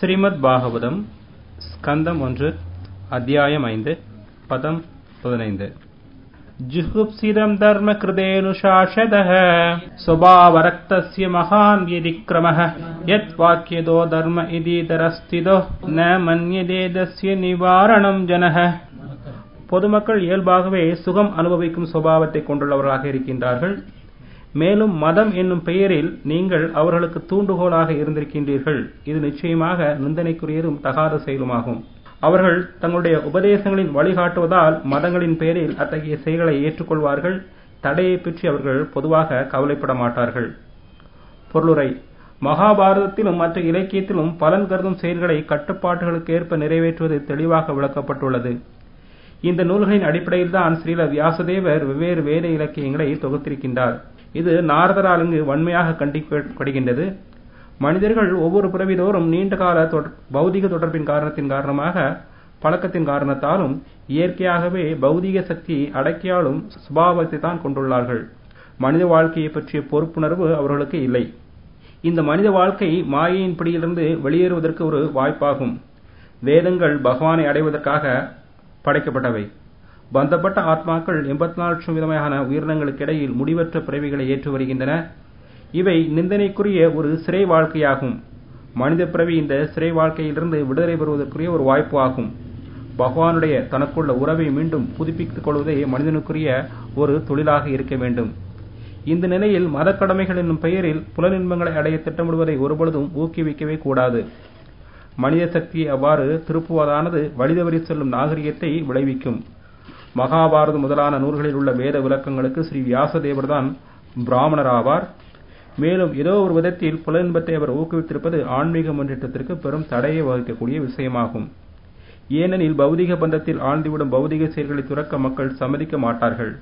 ஸ்ரீமத் பாகவதம் ஸ்கந்தம் ஒன்று அத்தியாயம் ஐந்து பதம் பதினைந்து जुहुप्सिदम् धर्मकृतेऽनुशासदः स्वभावरक्तस्य महान् व्यतिक्रमः यत्वाक्यदो धर्म इदीतरस्थितो न मन्यदेदस्य நிவாரணம் ஜனः பொதுமக்கள் இயல்பாகவே சுகம் அனுபவிக்கும் சுபாவத்தை கொண்டுள்ளவர்களாக இருக்கின்றார்கள் மேலும் மதம் என்னும் பெயரில் நீங்கள் அவர்களுக்கு தூண்டுகோலாக இருந்திருக்கின்றீர்கள் இது நிச்சயமாக நிந்தனைக்குரியதும் தகாத செயலுமாகும் அவர்கள் தங்களுடைய உபதேசங்களின் வழிகாட்டுவதால் மதங்களின் பெயரில் அத்தகைய செயல்களை ஏற்றுக்கொள்வார்கள் தடையை பற்றி அவர்கள் பொதுவாக கவலைப்பட மாட்டார்கள் பொருளுரை மகாபாரதத்திலும் மற்ற இலக்கியத்திலும் பலன் கருதும் செயல்களை கட்டுப்பாட்டுகளுக்கு ஏற்ப நிறைவேற்றுவது தெளிவாக விளக்கப்பட்டுள்ளது இந்த நூல்களின் அடிப்படையில் தான் ஸ்ரீல வியாசதேவர் வெவ்வேறு வேத இலக்கியங்களை தொகுத்திருக்கின்றார் இது நாரதரால் இங்கு வன்மையாக கண்டிக்கப்படுகின்றது மனிதர்கள் ஒவ்வொரு பிறவிதோறும் நீண்ட கால பௌதிக தொடர்பின் காரணத்தின் காரணமாக பழக்கத்தின் காரணத்தாலும் இயற்கையாகவே பௌதிக சக்தி அடக்கியாலும் சுபாவத்தை தான் கொண்டுள்ளார்கள் மனித வாழ்க்கையை பற்றிய பொறுப்புணர்வு அவர்களுக்கு இல்லை இந்த மனித வாழ்க்கை மாயையின் பிடியிலிருந்து வெளியேறுவதற்கு ஒரு வாய்ப்பாகும் வேதங்கள் பகவானை அடைவதற்காக படைக்கப்பட்டவை பந்தப்பட்ட ஆத்மாக்கள் எண்பத்தி நாலு லட்சம் விதமான உயிரினங்களுக்கு இடையில் முடிவற்ற பிறவிகளை ஏற்று வருகின்றன இவை நிந்தனைக்குரிய ஒரு சிறை வாழ்க்கையாகும் மனித பிறவி இந்த சிறை வாழ்க்கையிலிருந்து விடுதலை பெறுவதற்குரிய ஒரு வாய்ப்பு ஆகும் பகவானுடைய தனக்குள்ள உறவை மீண்டும் புதுப்பித்துக் கொள்வதே மனிதனுக்குரிய ஒரு தொழிலாக இருக்க வேண்டும் இந்த நிலையில் மத கடமைகள் என்னும் பெயரில் புலனின்பங்களை அடைய திட்டமிடுவதை ஒருபொழுதும் ஊக்குவிக்கவே கூடாது மனித சக்தியை அவ்வாறு திருப்புவதானது வழிதவறி செல்லும் நாகரிகத்தை விளைவிக்கும் மகாபாரதம் முதலான நூல்களில் உள்ள வேத விளக்கங்களுக்கு ஸ்ரீ வியாசதேவர் தான் பிராமணர் ஆவார் மேலும் ஏதோ ஒரு விதத்தில் புலன்பத்தை அவர் ஊக்குவித்திருப்பது ஆன்மீக முன்னேற்றத்திற்கு பெரும் தடையை வகிக்கக்கூடிய விஷயமாகும் ஏனெனில் பௌதிக பந்தத்தில் ஆழ்ந்துவிடும் பௌதிக செயல்களை துறக்க மக்கள் சம்மதிக்க மாட்டார்கள்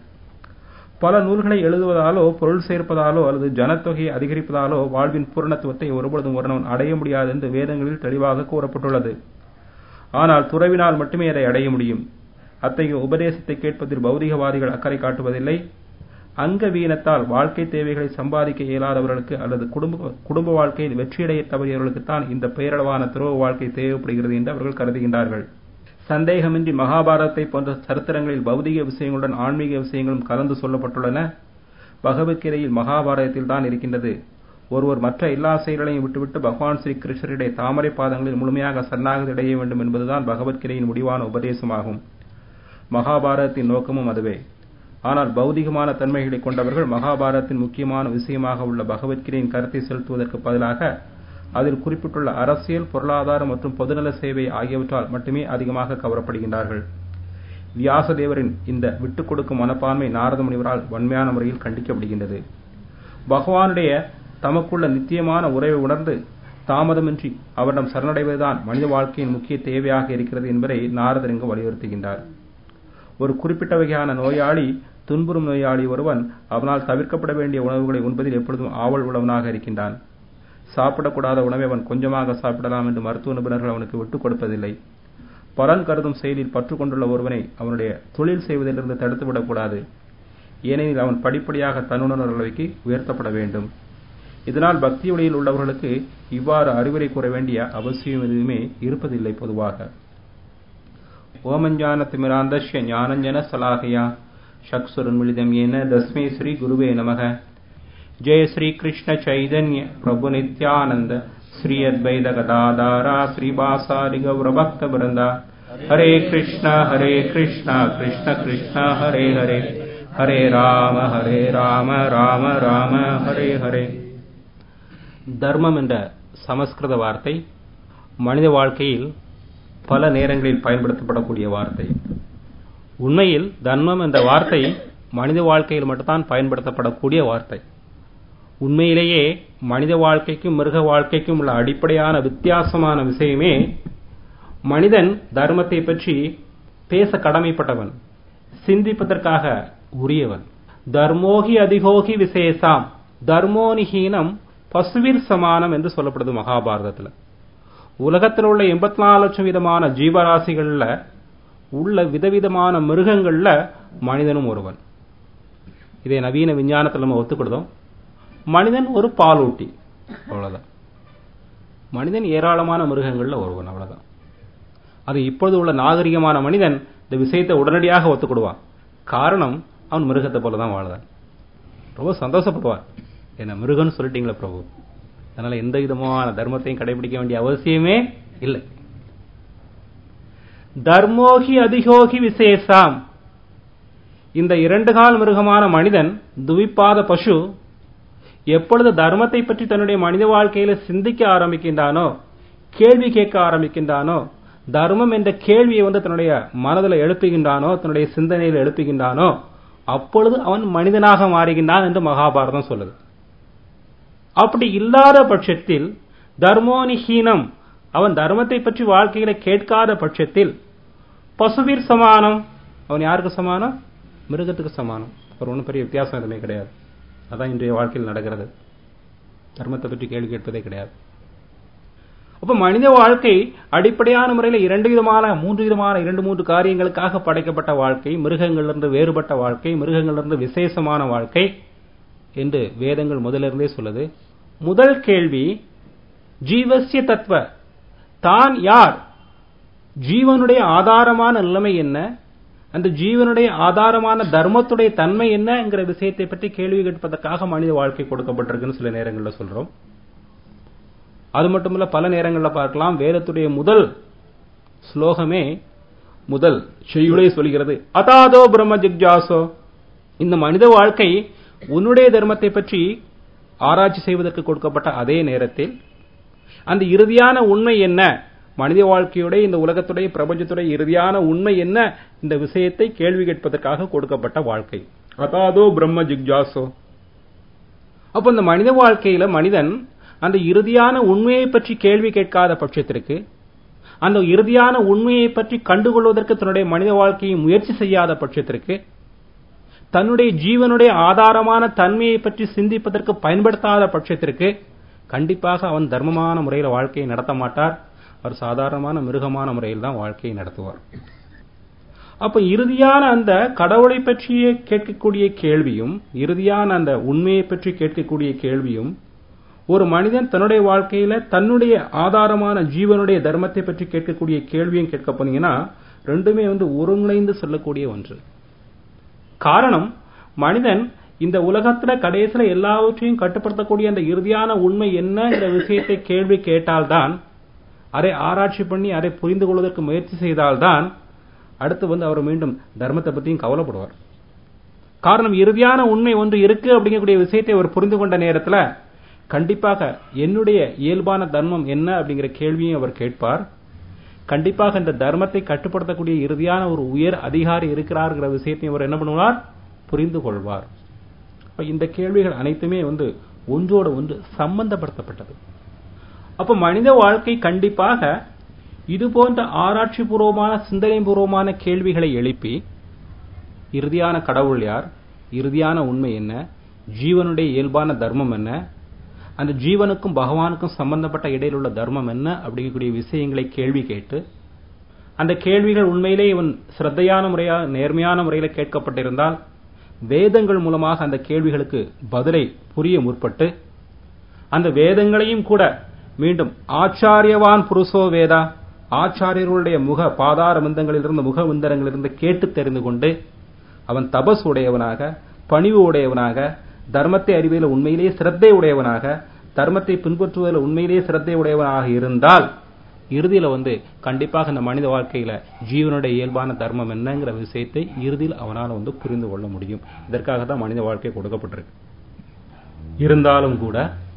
பல நூல்களை எழுதுவதாலோ பொருள் சேர்ப்பதாலோ அல்லது ஜனத்தொகையை அதிகரிப்பதாலோ வாழ்வின் பூரணத்துவத்தை ஒருபொழுதும் ஒருவன் அடைய முடியாது என்று வேதங்களில் தெளிவாக கூறப்பட்டுள்ளது ஆனால் துறவினால் மட்டுமே அதை அடைய முடியும் அத்தகைய உபதேசத்தை கேட்பதில் பௌதிகவாதிகள் அக்கறை காட்டுவதில்லை அங்க வீணத்தால் வாழ்க்கை தேவைகளை சம்பாதிக்க இயலாதவர்களுக்கு அல்லது குடும்ப குடும்ப வாழ்க்கையில் வெற்றியடைய தவறியவர்களுக்குத்தான் இந்த பெயரளவான துறவு வாழ்க்கை தேவைப்படுகிறது என்று அவர்கள் கருதுகின்றார்கள் சந்தேகமின்றி மகாபாரதத்தை போன்ற சரித்திரங்களில் பௌதிக விஷயங்களுடன் ஆன்மீக விஷயங்களும் கலந்து சொல்லப்பட்டுள்ளன பகவத்கீதையில் மகாபாரதத்தில் தான் இருக்கின்றது ஒருவர் மற்ற எல்லா செயல்களையும் விட்டுவிட்டு பகவான் ஸ்ரீ கிருஷ்ணருடைய தாமரை பாதங்களில் முழுமையாக சரணாகதி அடைய வேண்டும் என்பதுதான் பகவத்கீதையின் முடிவான உபதேசமாகும் மகாபாரதத்தின் நோக்கமும் அதுவே ஆனால் பௌதிகமான தன்மைகளை கொண்டவர்கள் மகாபாரதத்தின் முக்கியமான விஷயமாக உள்ள பகவத்கீதையின் கருத்தை செலுத்துவதற்கு பதிலாக அதில் குறிப்பிட்டுள்ள அரசியல் பொருளாதார மற்றும் பொதுநல சேவை ஆகியவற்றால் மட்டுமே அதிகமாக கவரப்படுகின்றார்கள் வியாசதேவரின் இந்த விட்டுக் கொடுக்கும் மனப்பான்மை நாரத முனிவரால் வன்மையான முறையில் கண்டிக்கப்படுகின்றது பகவானுடைய தமக்குள்ள நித்தியமான உறவை உணர்ந்து தாமதமின்றி அவரிடம் சரணடைவதுதான் மனித வாழ்க்கையின் முக்கிய தேவையாக இருக்கிறது என்பதை நாரதர் இங்கு வலியுறுத்துகின்றார் ஒரு குறிப்பிட்ட வகையான நோயாளி துன்புறும் நோயாளி ஒருவன் அவனால் தவிர்க்கப்பட வேண்டிய உணவுகளை உண்பதில் எப்பொழுதும் ஆவல் உள்ளவனாக இருக்கின்றான் சாப்பிடக்கூடாத உணவை அவன் கொஞ்சமாக சாப்பிடலாம் என்று மருத்துவ நிபுணர்கள் அவனுக்கு விட்டுக் கொடுப்பதில்லை பலன் கருதும் செயலில் பற்று கொண்டுள்ள ஒருவனை அவனுடைய தொழில் செய்வதிலிருந்து தடுத்துவிடக்கூடாது ஏனெனில் அவன் படிப்படியாக தன்னுணர் அளவுக்கு உயர்த்தப்பட வேண்டும் இதனால் பக்தி வழியில் உள்ளவர்களுக்கு இவ்வாறு அறிவுரை கூற வேண்டிய அவசியம் எதுவுமே இருப்பதில்லை பொதுவாக ஓமஞ்ஞானத்திமிராந்தஷ்ய ஞானஞ்சன சலாகையா சக்சுரன்மிளிதம் ஏன தஸ்மே ஸ்ரீ குருவே நமக ஜெய ஸ்ரீ கிருஷ்ண சைதன்ய பிரபு நித்யானந்த ஸ்ரீ அத்வைத கதாதாரா ஸ்ரீபாசாரி கௌரபக்த பிருந்தா ஹரே கிருஷ்ண ஹரே கிருஷ்ண கிருஷ்ண கிருஷ்ண ஹரே ஹரே ஹரே ராம ஹரே ராம ராம ராம ஹரே ஹரே தர்மம் என்ற சமஸ்கிருத வார்த்தை மனித வாழ்க்கையில் பல நேரங்களில் பயன்படுத்தப்படக்கூடிய வார்த்தை உண்மையில் தர்மம் என்ற வார்த்தை மனித வாழ்க்கையில் மட்டும்தான் பயன்படுத்தப்படக்கூடிய வார்த்தை உண்மையிலேயே மனித வாழ்க்கைக்கும் மிருக வாழ்க்கைக்கும் உள்ள அடிப்படையான வித்தியாசமான விஷயமே மனிதன் தர்மத்தை பற்றி பேச கடமைப்பட்டவன் சிந்திப்பதற்காக உரியவன் தர்மோகி அதிகோகி விசேஷாம் தர்மோனிஹீனம் பசுவில் சமானம் என்று சொல்லப்படுது மகாபாரதத்தில் உலகத்தில் உள்ள எண்பத்தி நாலு லட்சம் விதமான ஜீவராசிகள்ல உள்ள விதவிதமான மிருகங்கள்ல மனிதனும் ஒருவன் இதை நவீன விஞ்ஞானத்தில் நம்ம ஒத்துக்கிடுதோம் மனிதன் ஒரு பாலூட்டி அவ்வளவுதான் மனிதன் ஏராளமான மிருகங்கள்ல ஒருவன் அவ்வளவுதான் அது இப்பொழுது உள்ள நாகரிகமான மனிதன் இந்த விஷயத்தை உடனடியாக ஒத்துக்கொடுவான் காரணம் அவன் மிருகத்தை போல தான் வாழ்தான் ரொம்ப சந்தோஷப்படுவான் என்ன மிருகன்னு சொல்லிட்டீங்களா பிரபு அதனால எந்த விதமான தர்மத்தையும் கடைபிடிக்க வேண்டிய அவசியமே இல்லை தர்மோகி அதிகோகி விசேஷாம் இந்த இரண்டு கால் மிருகமான மனிதன் துவிப்பாத பசு எப்பொழுது தர்மத்தை பற்றி தன்னுடைய மனித வாழ்க்கையில சிந்திக்க ஆரம்பிக்கின்றானோ கேள்வி கேட்க ஆரம்பிக்கின்றானோ தர்மம் என்ற கேள்வியை வந்து தன்னுடைய மனதில் எழுப்புகின்றானோ தன்னுடைய சிந்தனையில் எழுப்புகின்றானோ அப்பொழுது அவன் மனிதனாக மாறுகின்றான் என்று மகாபாரதம் சொல்லுது அப்படி இல்லாத பட்சத்தில் தர்மோனிஹீனம் அவன் தர்மத்தை பற்றி வாழ்க்கையில கேட்காத பட்சத்தில் பசுவிர் சமானம் அவன் யாருக்கு சமானம் மிருகத்துக்கு சமானம் ஒரு ஒன்றும் பெரிய வித்தியாசம் எதுவுமே கிடையாது அதான் இன்றைய வாழ்க்கையில் நடக்கிறது தர்மத்தை பற்றி கேள்வி கேட்பதே கிடையாது அப்ப மனித வாழ்க்கை அடிப்படையான முறையில் இரண்டு விதமான மூன்று விதமான இரண்டு மூன்று காரியங்களுக்காக படைக்கப்பட்ட வாழ்க்கை மிருகங்களிலிருந்து வேறுபட்ட வாழ்க்கை மிருகங்களிலிருந்து விசேஷமான வாழ்க்கை என்று வேதங்கள் முதலிருந்தே சொல்லுது முதல் கேள்வி ஜீவசிய தத்துவ தான் யார் ஜீவனுடைய ஆதாரமான நிலைமை என்ன அந்த ஜீவனுடைய ஆதாரமான தர்மத்துடைய தன்மை என்னங்கிற விஷயத்தை பற்றி கேள்வி கேட்பதற்காக மனித வாழ்க்கை கொடுக்கப்பட்டிருக்குன்னு சில நேரங்களில் சொல்றோம் அது மட்டுமல்ல பல நேரங்களில் பார்க்கலாம் வேதத்துடைய முதல் ஸ்லோகமே முதல் செய்யுளே சொல்கிறது அதாதோ பிரம்ம ஜிக்ஜாசோ இந்த மனித வாழ்க்கை உன்னுடைய தர்மத்தை பற்றி ஆராய்ச்சி செய்வதற்கு கொடுக்கப்பட்ட அதே நேரத்தில் அந்த இறுதியான உண்மை என்ன மனித வாழ்க்கையுடைய இந்த உலகத்துடைய பிரபஞ்சத்துடைய இறுதியான உண்மை என்ன இந்த விஷயத்தை கேள்வி கேட்பதற்காக கொடுக்கப்பட்ட வாழ்க்கை அதாதோ பிரம்ம ஜிக்ஜாசோ அப்ப இந்த மனித வாழ்க்கையில மனிதன் அந்த இறுதியான உண்மையை பற்றி கேள்வி கேட்காத பட்சத்திற்கு அந்த இறுதியான உண்மையை பற்றி கண்டுகொள்வதற்கு தன்னுடைய மனித வாழ்க்கையை முயற்சி செய்யாத பட்சத்திற்கு தன்னுடைய ஜீவனுடைய ஆதாரமான தன்மையை பற்றி சிந்திப்பதற்கு பயன்படுத்தாத பட்சத்திற்கு கண்டிப்பாக அவன் தர்மமான முறையில் வாழ்க்கையை நடத்த மாட்டார் அவர் சாதாரணமான மிருகமான முறையில் தான் வாழ்க்கையை நடத்துவார் அப்ப இறுதியான அந்த கடவுளை பற்றிய கேட்கக்கூடிய கேள்வியும் இறுதியான அந்த உண்மையை பற்றி கேட்கக்கூடிய கேள்வியும் ஒரு மனிதன் தன்னுடைய வாழ்க்கையில தன்னுடைய ஆதாரமான ஜீவனுடைய தர்மத்தை பற்றி கேட்கக்கூடிய கேள்வியும் கேட்க போனீங்கன்னா ரெண்டுமே வந்து ஒருங்கிணைந்து சொல்லக்கூடிய ஒன்று காரணம் மனிதன் இந்த உலகத்துல கடைசியில எல்லாவற்றையும் கட்டுப்படுத்தக்கூடிய அந்த இறுதியான உண்மை என்னங்கிற விஷயத்தை கேள்வி கேட்டால்தான் அதை ஆராய்ச்சி பண்ணி அதை புரிந்து கொள்வதற்கு முயற்சி செய்தால்தான் அடுத்து வந்து அவர் மீண்டும் தர்மத்தை பற்றியும் கவலைப்படுவார் காரணம் இறுதியான உண்மை ஒன்று இருக்கு அப்படிங்கக்கூடிய விஷயத்தை அவர் புரிந்து கொண்ட நேரத்துல கண்டிப்பாக என்னுடைய இயல்பான தர்மம் என்ன அப்படிங்கிற கேள்வியும் அவர் கேட்பார் கண்டிப்பாக இந்த தர்மத்தை கட்டுப்படுத்தக்கூடிய இறுதியான ஒரு உயர் அதிகாரி இருக்கிறார்ங்கிற விஷயத்தையும் அவர் என்ன பண்ணுவார் புரிந்து கொள்வார் இந்த கேள்விகள் அனைத்துமே வந்து ஒன்றோடு ஒன்று சம்பந்தப்படுத்தப்பட்டது அப்ப மனித வாழ்க்கை கண்டிப்பாக இது போன்ற ஆராய்ச்சி பூர்வமான சிந்தனை பூர்வமான கேள்விகளை எழுப்பி இறுதியான கடவுள் யார் இறுதியான உண்மை என்ன ஜீவனுடைய இயல்பான தர்மம் என்ன அந்த ஜீவனுக்கும் பகவானுக்கும் சம்பந்தப்பட்ட இடையில் உள்ள தர்மம் என்ன அப்படிங்கக்கூடிய விஷயங்களை கேள்வி கேட்டு அந்த கேள்விகள் உண்மையிலே இவன் சிரத்தையான முறையாக நேர்மையான முறையில் கேட்கப்பட்டிருந்தால் வேதங்கள் மூலமாக அந்த கேள்விகளுக்கு பதிலை புரிய முற்பட்டு அந்த வேதங்களையும் கூட மீண்டும் ஆச்சாரியவான் புருஷோ வேதா ஆச்சாரியர்களுடைய முக பாதார விந்தங்களிலிருந்து முக விந்தரங்களிலிருந்து கேட்டு தெரிந்து கொண்டு அவன் தபஸ் உடையவனாக பணிவு உடையவனாக தர்மத்தை அறிவதில் உண்மையிலேயே சிரத்தை உடையவனாக தர்மத்தை பின்பற்றுவதில் உண்மையிலேயே சிரத்தை உடையவனாக இருந்தால் இறுதியில வந்து கண்டிப்பாக இந்த மனித வாழ்க்கையில ஜீவனுடைய இயல்பான தர்மம் என்னங்கிற விஷயத்தை இறுதியில் அவனால் வந்து புரிந்து கொள்ள முடியும் இதற்காக தான் மனித வாழ்க்கை கொடுக்கப்பட்டிருக்கு இருந்தாலும் கூட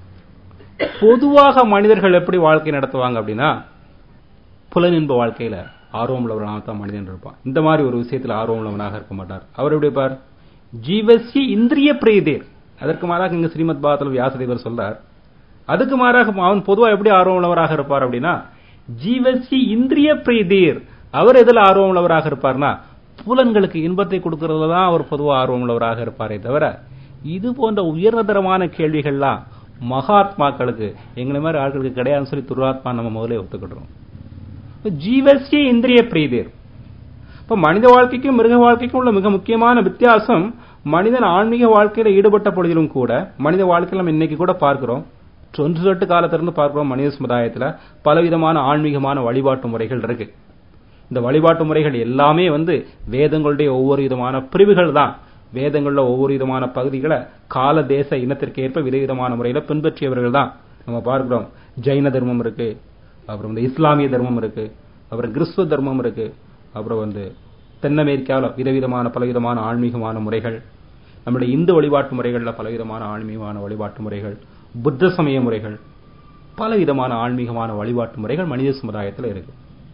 பொதுவாக மனிதர்கள் எப்படி வாழ்க்கை நடத்துவாங்க அப்படின்னா புலனின்ப வாழ்க்கையில ஆர்வம் உள்ளவனாக தான் மனிதன் இருப்பான் இந்த மாதிரி ஒரு விஷயத்தில் ஆர்வம் உள்ளவனாக இருக்க மாட்டார் அவர் எப்படி இருப்பார் ஜீவசி இந்திரிய பிரீதேர் அதற்கு மாறாக இங்க ஸ்ரீமத் பாகத்தில் வியாசதேவர் சொல்றார் அதுக்கு மாறாக அவன் பொதுவாக எப்படி ஆர்வம் உள்ளவராக இருப்பார் அப்படின்னா ஜீவசி இந்திரிய பிரீதீர் அவர் எதில் ஆர்வம் உள்ளவராக இருப்பார்னா புலன்களுக்கு இன்பத்தை கொடுக்கறதுல தான் அவர் பொதுவாக ஆர்வம் உள்ளவராக இருப்பாரே தவிர இது போன்ற உயர்தரமான கேள்விகள்லாம் மகாத்மாக்களுக்கு எங்களை மாதிரி ஆட்களுக்கு கிடையாதுன்னு சொல்லி துராத்மா நம்ம முதலே ஒத்துக்கிடுறோம் ஜீவசிய இந்திரிய பிரீதீர் இப்ப மனித வாழ்க்கைக்கும் மிருக வாழ்க்கைக்கும் உள்ள மிக முக்கியமான வித்தியாசம் மனிதன் ஆன்மீக வாழ்க்கையில ஈடுபட்ட பொழுதிலும் கூட மனித வாழ்க்கையில் நம்ம இன்னைக்கு கூட பார்க்கிறோம் தொன்று தொட்டு காலத்திலிருந்து பார்க்கிறோம் மனித சமுதாயத்துல பலவிதமான ஆன்மீகமான வழிபாட்டு முறைகள் இருக்கு இந்த வழிபாட்டு முறைகள் எல்லாமே வந்து வேதங்களுடைய ஒவ்வொரு விதமான பிரிவுகள் தான் வேதங்கள்ல ஒவ்வொரு விதமான பகுதிகளை கால தேச இனத்திற்கு ஏற்ப விதவிதமான முறையில பின்பற்றியவர்கள் தான் நம்ம பார்க்கிறோம் ஜைன தர்மம் இருக்கு அப்புறம் வந்து இஸ்லாமிய தர்மம் இருக்கு அப்புறம் கிறிஸ்துவ தர்மம் இருக்கு அப்புறம் வந்து தென் அமெரிக்காவில் விதவிதமான பலவிதமான ஆன்மீகமான முறைகள் நம்முடைய இந்து வழிபாட்டு முறைகளில் பலவிதமான ஆன்மீகமான வழிபாட்டு முறைகள் புத்த சமய முறைகள் பலவிதமான ஆன்மீகமான வழிபாட்டு முறைகள் மனித சமுதாயத்தில் இருக்கு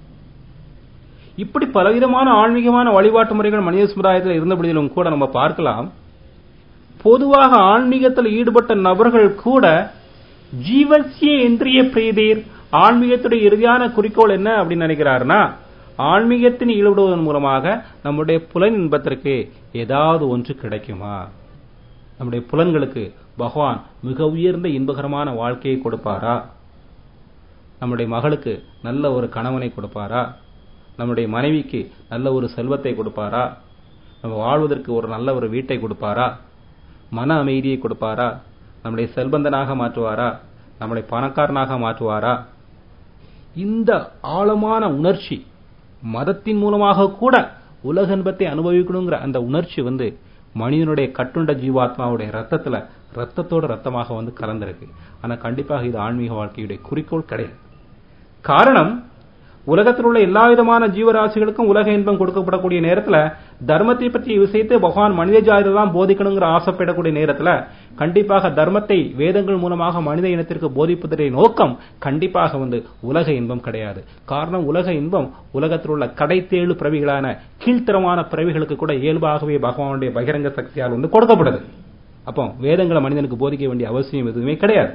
இப்படி பலவிதமான ஆன்மீகமான வழிபாட்டு முறைகள் மனித சமுதாயத்தில் இருந்தபடியிலும் கூட நம்ம பார்க்கலாம் பொதுவாக ஆன்மீகத்தில் ஈடுபட்ட நபர்கள் கூட ஜீவசிய இந்திரிய பிரீதீர் ஆன்மீகத்துடைய இறுதியான குறிக்கோள் என்ன அப்படின்னு நினைக்கிறாருன்னா ஆன்மீகத்தின் ஈடுபடுவதன் மூலமாக நம்முடைய புலன் இன்பத்திற்கு ஏதாவது ஒன்று கிடைக்குமா நம்முடைய புலன்களுக்கு பகவான் மிக உயர்ந்த இன்பகரமான வாழ்க்கையை கொடுப்பாரா நம்முடைய மகளுக்கு நல்ல ஒரு கணவனை கொடுப்பாரா நம்முடைய மனைவிக்கு நல்ல ஒரு செல்வத்தை கொடுப்பாரா நம்ம வாழ்வதற்கு ஒரு நல்ல ஒரு வீட்டை கொடுப்பாரா மன அமைதியை கொடுப்பாரா நம்முடைய செல்வந்தனாக மாற்றுவாரா நம்மளை பணக்காரனாக மாற்றுவாரா இந்த ஆழமான உணர்ச்சி மதத்தின் மூலமாக கூட உலக இன்பத்தை அனுபவிக்கணுங்கிற அந்த உணர்ச்சி வந்து மனிதனுடைய கட்டுண்ட ஜீவாத்மாவுடைய ரத்தத்துல ரத்தத்தோட ரத்தமாக வந்து கலந்திருக்கு ஆனா கண்டிப்பாக இது ஆன்மீக வாழ்க்கையுடைய குறிக்கோள் கிடையாது காரணம் உலகத்தில் உள்ள எல்லா விதமான ஜீவராசிகளுக்கும் உலக இன்பம் கொடுக்கப்படக்கூடிய நேரத்துல தர்மத்தை பற்றிய விஷயத்தை பகவான் மனித ஜாதியில தான் போதிக்கணுங்கிற ஆசைப்படக்கூடிய நேரத்துல கண்டிப்பாக தர்மத்தை வேதங்கள் மூலமாக மனித இனத்திற்கு போதிப்பதற்குரிய நோக்கம் கண்டிப்பாக வந்து உலக இன்பம் கிடையாது காரணம் உலக இன்பம் உலகத்தில் உள்ள கடைத்தேழு பிறவிகளான கீழ்த்தரமான பிறவிகளுக்கு கூட இயல்பாகவே பகவானுடைய பகிரங்க சக்தியால் வந்து கொடுக்கப்படுது அப்போ வேதங்களை மனிதனுக்கு போதிக்க வேண்டிய அவசியம் எதுவுமே கிடையாது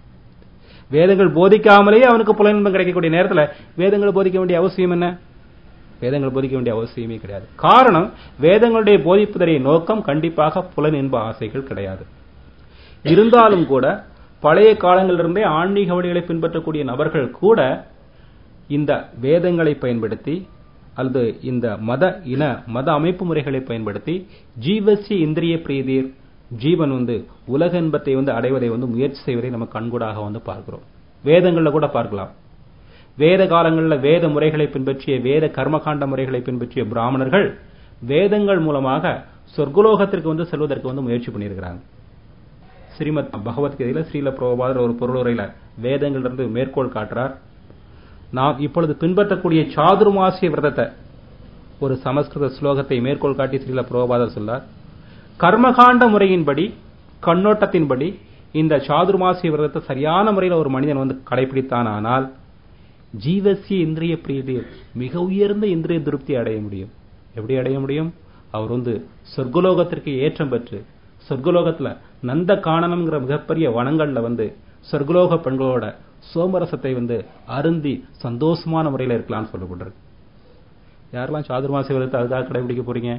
வேதங்கள் போதிக்காமலேயே அவனுக்கு புலனின்பம் கிடைக்கக்கூடிய நேரத்தில் வேதங்கள் போதிக்க வேண்டிய அவசியம் என்ன வேதங்கள் போதிக்க வேண்டிய அவசியமே கிடையாது காரணம் வேதங்களுடைய போதிப்பதற்குரிய நோக்கம் கண்டிப்பாக புலனின்ப ஆசைகள் கிடையாது இருந்தாலும் கூட பழைய காலங்களிலிருந்தே ஆன்மீக வழிகளை பின்பற்றக்கூடிய நபர்கள் கூட இந்த வேதங்களை பயன்படுத்தி அல்லது இந்த மத இன மத அமைப்பு முறைகளை பயன்படுத்தி ஜீவசி இந்திரிய பிரீதீர் ஜீவன் வந்து உலக இன்பத்தை வந்து அடைவதை வந்து முயற்சி செய்வதை நம்ம கண்கூடாக வந்து பார்க்கிறோம் வேதங்கள்ல கூட பார்க்கலாம் வேத காலங்களில் வேத முறைகளை பின்பற்றிய வேத கர்மகாண்ட முறைகளை பின்பற்றிய பிராமணர்கள் வேதங்கள் மூலமாக சொர்க்கலோகத்திற்கு வந்து செல்வதற்கு வந்து முயற்சி பண்ணியிருக்கிறாங்க ஸ்ரீமத் பகவத்கீதையில ஸ்ரீல பிரபாதர் ஒரு பொருளுரையில வேதங்களிலிருந்து மேற்கோள் காட்டுறார் நாம் இப்பொழுது பின்பற்றக்கூடிய சாதுர்மாசிய விரதத்தை ஒரு சமஸ்கிருத ஸ்லோகத்தை மேற்கோள் காட்டி ஸ்ரீல பிரபாதர் சொல்லார் கர்மகாண்ட முறையின்படி கண்ணோட்டத்தின்படி இந்த சாதுர்மாசிய விரதத்தை சரியான முறையில் ஒரு மனிதன் வந்து கடைபிடித்தானால் ஜீவசிய இந்திரிய பிரீதி மிக உயர்ந்த இந்திரிய திருப்தி அடைய முடியும் எப்படி அடைய முடியும் அவர் வந்து சொர்க்கலோகத்திற்கு ஏற்றம் பெற்று சொர்க்கலோகத்துல நந்த காணனம்ங்கிற மிகப்பெரிய வனங்கள்ல வந்து சொர்க்கலோக பெண்களோட சோமரசத்தை வந்து அருந்தி சந்தோஷமான முறையில் இருக்கலாம்னு சொல்லப்படுறது யாரெல்லாம் சாதுர்மாசிய விரதத்தை அதுக்காக கடைபிடிக்க போறீங்க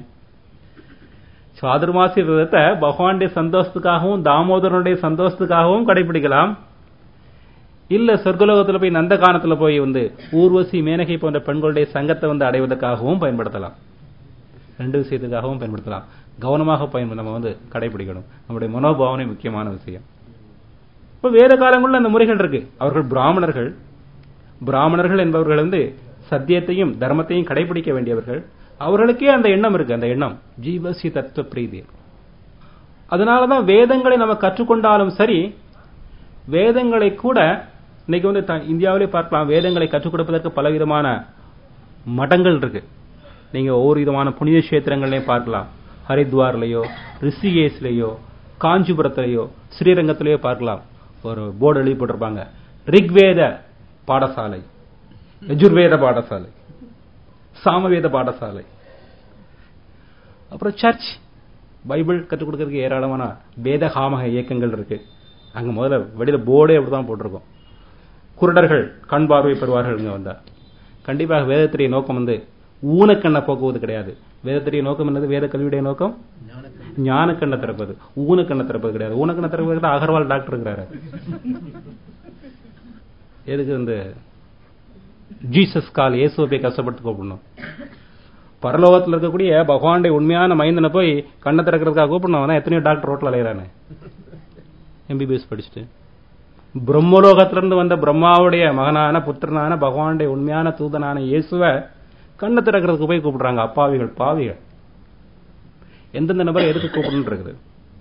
சாதுர்மாசி விரதத்தை பகவானுடைய சந்தோஷத்துக்காகவும் தாமோதரனுடைய சந்தோஷத்துக்காகவும் கடைபிடிக்கலாம் இல்ல சொர்க்கலோகத்துல போய் நந்த காலத்துல போய் வந்து ஊர்வசி மேனகை போன்ற பெண்களுடைய சங்கத்தை வந்து அடைவதற்காகவும் பயன்படுத்தலாம் ரெண்டு விஷயத்துக்காகவும் பயன்படுத்தலாம் கவனமாக பயன் நம்ம வந்து கடைபிடிக்கணும் நம்முடைய மனோபாவனை முக்கியமான விஷயம் இப்ப வேத காலங்களில் அந்த முறைகள் இருக்கு அவர்கள் பிராமணர்கள் பிராமணர்கள் என்பவர்கள் வந்து சத்தியத்தையும் தர்மத்தையும் கடைபிடிக்க வேண்டியவர்கள் அவர்களுக்கே அந்த எண்ணம் இருக்கு அந்த எண்ணம் ஜீவசி தத்துவ பிரீதி அதனாலதான் வேதங்களை நம்ம கற்றுக்கொண்டாலும் சரி வேதங்களை கூட இன்னைக்கு வந்து இந்தியாவிலே பார்க்கலாம் வேதங்களை கற்றுக் கொடுப்பதற்கு பலவிதமான மடங்கள் இருக்கு நீங்க ஒவ்வொரு விதமான புனித கஷேத்திரங்களையும் பார்க்கலாம் ஹரித்வார்லயோ ரிஷிகேஷ்லயோ காஞ்சிபுரத்திலேயோ ஸ்ரீரங்கத்திலேயோ பார்க்கலாம் ஒரு போர்டு எழுதி போட்டிருப்பாங்க ரிக்வேத பாடசாலை யஜுர்வேத பாடசாலை சாமவேத பாடசாலை அப்புறம் சர்ச் பைபிள் கற்றுக் கொடுக்கறதுக்கு ஏராளமான வேத காமக இயக்கங்கள் இருக்கு அங்க முதல்ல வெளியில போர்டே அப்படிதான் போட்டிருக்கோம் குருடர்கள் கண் பார்வை பெறுவார்கள் இங்க வந்தா கண்டிப்பாக வேதத்துடைய நோக்கம் வந்து ஊனக்கண்ணை போக்குவது கிடையாது வேதத்துடைய நோக்கம் என்னது வேத கல்வியுடைய நோக்கம் ஞானக்கண்ணை திறப்பது ஊனக்கண்ணை திறப்பது கிடையாது ஊனக்கண்ணை திறப்பது அகர்வால் டாக்டர் இருக்கிறாரு எதுக்கு இந்த ஜீசஸ் கால் இயேசுவை போய் கஷ்டப்பட்டு கூப்பிடணும் பரலோகத்தில் இருக்கக்கூடிய பகவானுடைய உண்மையான மைந்தனை போய் கண்ணை திறக்கிறதுக்காக கூப்பிடணும் எத்தனையோ டாக்டர் ரோட்டில் அலையிறானே எம்பிபிஎஸ் படிச்சுட்டு பிரம்மலோகத்திலிருந்து வந்த பிரம்மாவுடைய மகனான புத்திரனான பகவானுடைய உண்மையான தூதனான இயேசுவை கண்ணை திறக்கிறதுக்கு போய் கூப்பிடுறாங்க அப்பாவிகள் பாவிகள் எந்தெந்த நபரை எதுக்கு கூப்பிடணும் இருக்குது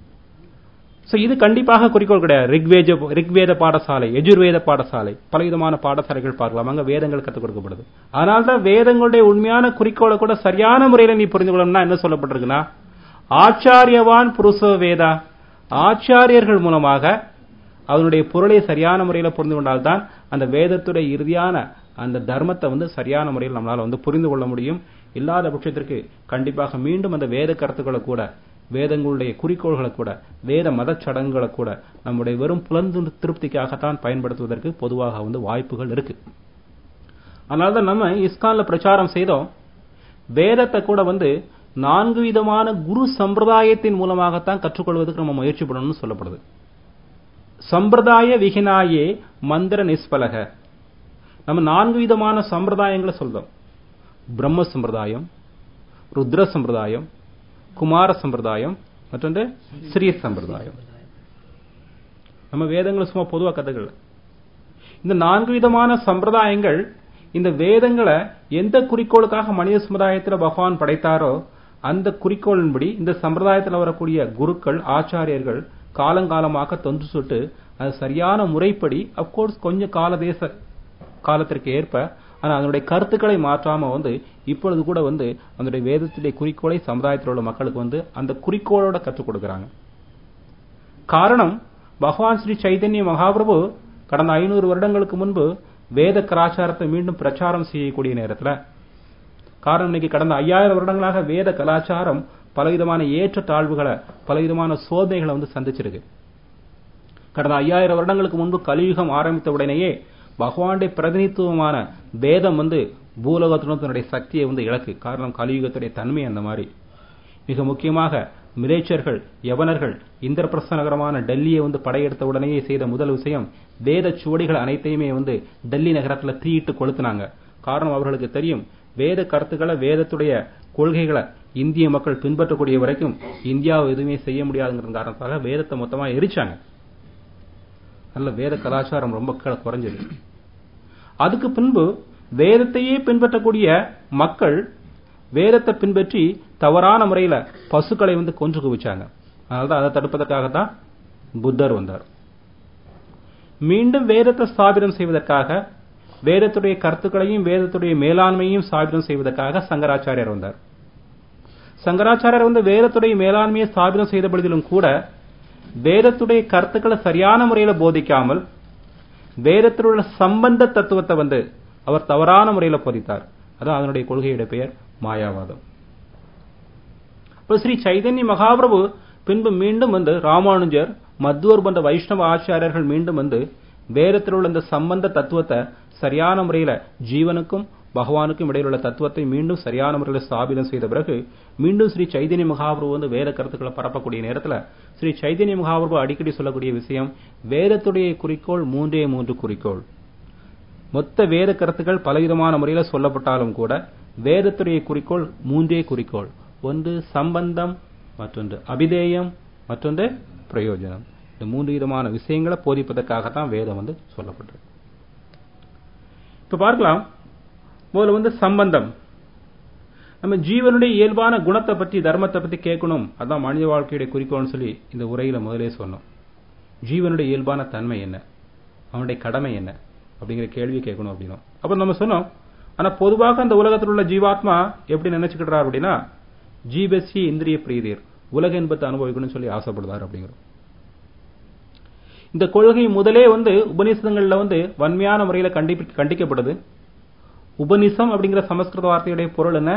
சோ இது கண்டிப்பாக குறிக்கோள் கிடையாது ரிக்வேத ரிக்வேத பாடசாலை எஜுர்வேத பாடசாலை பலவிதமான பாடசாலைகள் பார்க்கலாம் அங்க வேதங்கள் கற்றுக் கொடுக்கப்படுது அதனால்தான் வேதங்களுடைய உண்மையான குறிக்கோளை கூட சரியான முறையில நீ புரிந்து கொள்ளணும்னா என்ன சொல்லப்பட்டிருக்குன்னா ஆச்சாரியவான் புருஷ வேதா ஆச்சாரியர்கள் மூலமாக அதனுடைய பொருளை சரியான முறையில புரிந்து கொண்டால்தான் அந்த வேதத்துடைய இறுதியான அந்த தர்மத்தை வந்து சரியான முறையில் நம்மளால வந்து புரிந்து கொள்ள முடியும் இல்லாத பட்சத்திற்கு கண்டிப்பாக மீண்டும் அந்த வேத கருத்துக்களை கூட வேதங்களுடைய குறிக்கோள்களை கூட வேத மத சடங்குகளை கூட நம்முடைய வெறும் புலந்து திருப்திக்காகத்தான் பயன்படுத்துவதற்கு பொதுவாக வந்து வாய்ப்புகள் இருக்கு அதனாலதான் நம்ம இஸ்கான்ல பிரச்சாரம் செய்தோம் வேதத்தை கூட வந்து நான்கு விதமான குரு சம்பிரதாயத்தின் மூலமாகத்தான் கற்றுக்கொள்வதற்கு நம்ம முயற்சி பண்ணணும்னு சொல்லப்படுது சம்பிரதாய விகினாயே மந்திர நிஸ்பலக நம்ம நான்கு விதமான சம்பிரதாயங்களை சொல்றோம் பிரம்ம சம்பிரதாயம் ருத்ர சம்பிரதாயம் குமார சம்பிரதாயம் மற்றொன்று ஸ்ரீ சம்பிரதாயம் நம்ம வேதங்களை சும்மா பொதுவாக கதைகள் இந்த நான்கு விதமான சம்பிரதாயங்கள் இந்த வேதங்களை எந்த குறிக்கோளுக்காக மனித சமுதாயத்தில் பகவான் படைத்தாரோ அந்த குறிக்கோளின்படி இந்த சம்பிரதாயத்தில் வரக்கூடிய குருக்கள் ஆச்சாரியர்கள் காலங்காலமாக தொன்று சுட்டு அது சரியான முறைப்படி அப்கோர்ஸ் கொஞ்சம் கால தேச காலத்திற்கு ஏற்ப ஆனா அதனுடைய கருத்துக்களை மாற்றாம வந்து இப்பொழுது கூட வந்து அதனுடைய வேதத்துடைய குறிக்கோளை சமுதாயத்தில் உள்ள மக்களுக்கு வந்து அந்த குறிக்கோளோட கற்றுக் கொடுக்கறாங்க காரணம் பகவான் ஸ்ரீ சைதன்ய மகாபிரபு கடந்த ஐநூறு வருடங்களுக்கு முன்பு வேத கலாச்சாரத்தை மீண்டும் பிரச்சாரம் செய்யக்கூடிய நேரத்துல காரணம் இன்னைக்கு கடந்த ஐயாயிரம் வருடங்களாக வேத கலாச்சாரம் பலவிதமான ஏற்ற தாழ்வுகளை பலவிதமான சோதனைகளை வந்து சந்திச்சிருக்கு கடந்த ஐயாயிரம் வருடங்களுக்கு முன்பு கலியுகம் ஆரம்பித்த உடனேயே பகவானுடைய பிரதிநிதித்துவமான வேதம் வந்து பூலோகத்துடன் தன்னுடைய சக்தியை வந்து இழக்கு காரணம் கலியுகத்துடைய தன்மை அந்த மாதிரி மிக முக்கியமாக மிலேச்சர்கள் யவனர்கள் இந்திரபிரஸ்த நகரமான டெல்லியை வந்து படையெடுத்த உடனேயே செய்த முதல் விஷயம் வேத சுவடிகள் அனைத்தையுமே வந்து டெல்லி நகரத்துல தீயிட்டு கொளுத்துனாங்க காரணம் அவர்களுக்கு தெரியும் வேத கருத்துக்களை வேதத்துடைய கொள்கைகளை இந்திய மக்கள் பின்பற்றக்கூடிய வரைக்கும் இந்தியாவை எதுவுமே செய்ய முடியாதுங்கிற காரணத்தாக வேதத்தை மொத்தமா எரிச்சாங்க நல்ல வேத கலாச்சாரம் ரொம்ப குறைஞ்சது அதுக்கு பின்பு வேதத்தையே பின்பற்றக்கூடிய மக்கள் வேதத்தை பின்பற்றி தவறான முறையில பசுக்களை வந்து கொன்று குவிச்சாங்க அதனால்தான் அதை தடுப்பதற்காகத்தான் புத்தர் வந்தார் மீண்டும் வேதத்தை ஸ்தாபிதம் செய்வதற்காக வேதத்துடைய கருத்துக்களையும் வேதத்துடைய மேலாண்மையும் ஸ்தாபிதம் செய்வதற்காக சங்கராச்சாரியர் வந்தார் சங்கராச்சாரியர் வந்து வேதத்துடைய மேலாண்மையை ஸ்தாபிதம் செய்த பொழுதிலும் கூட வேதத்துடைய கருத்துக்களை சரியான முறையில போதிக்காமல் வேதத்தில் உள்ள சம்பந்த தத்துவத்தை வந்து அவர் தவறான முறையில போதித்தார் அதான் அதனுடைய கொள்கையுடைய பெயர் மாயாவாதம் இப்போ ஸ்ரீ சைதன்ய மகாபிரபு பின்பு மீண்டும் வந்து ராமானுஜர் மத்துவர் போன்ற வைஷ்ணவ ஆச்சாரியர்கள் மீண்டும் வந்து வேதத்தில் உள்ள இந்த சம்பந்த தத்துவத்தை சரியான முறையில ஜீவனுக்கும் பகவானுக்கும் இடையில் உள்ள தத்துவத்தை மீண்டும் சரியான முறையில் ஸ்தாபிதம் செய்த பிறகு மீண்டும் ஸ்ரீ சைதன்ய மகாபிரபு வந்து வேத கருத்துக்களை பரப்பக்கூடிய நேரத்தில் ஸ்ரீ சைதன்ய மகாபிரபு அடிக்கடி சொல்லக்கூடிய விஷயம் வேதத்துடைய குறிக்கோள் மூன்றே மூன்று குறிக்கோள் மொத்த வேத கருத்துக்கள் பலவிதமான முறையில் சொல்லப்பட்டாலும் கூட வேதத்துடைய குறிக்கோள் மூன்றே குறிக்கோள் ஒன்று சம்பந்தம் மற்றொன்று அபிதேயம் மற்றொன்று பிரயோஜனம் இந்த மூன்று விதமான விஷயங்களை போதிப்பதற்காகத்தான் வேதம் வந்து சொல்லப்பட்டிருக்கு இப்ப பார்க்கலாம் முதல்ல வந்து சம்பந்தம் நம்ம ஜீவனுடைய இயல்பான குணத்தை பற்றி தர்மத்தை பத்தி கேட்கணும் அதான் மனித வாழ்க்கையுடைய குறிக்கோள்னு சொல்லி இந்த உரையில முதலே சொன்னோம் ஜீவனுடைய இயல்பான தன்மை என்ன அவனுடைய கடமை என்ன அப்படிங்கிற கேள்வி கேட்கணும் அப்படின்னும் அப்ப நம்ம சொன்னோம் ஆனா பொதுவாக அந்த உலகத்தில் உள்ள ஜீவாத்மா எப்படி நினைச்சுக்கிட்டார் அப்படின்னா ஜீபசி இந்திரிய பிரீதியர் உலக இன்பத்தை அனுபவிக்கணும்னு சொல்லி ஆசைப்படுறார் அப்படிங்கிறோம் இந்த கொள்கை முதலே வந்து உபநிஷதங்கள்ல வந்து வன்மையான முறையில கண்டி கண்டிக்கப்படுது உபனிசம் அப்படிங்கிற சமஸ்கிருத வார்த்தையுடைய பொருள் என்ன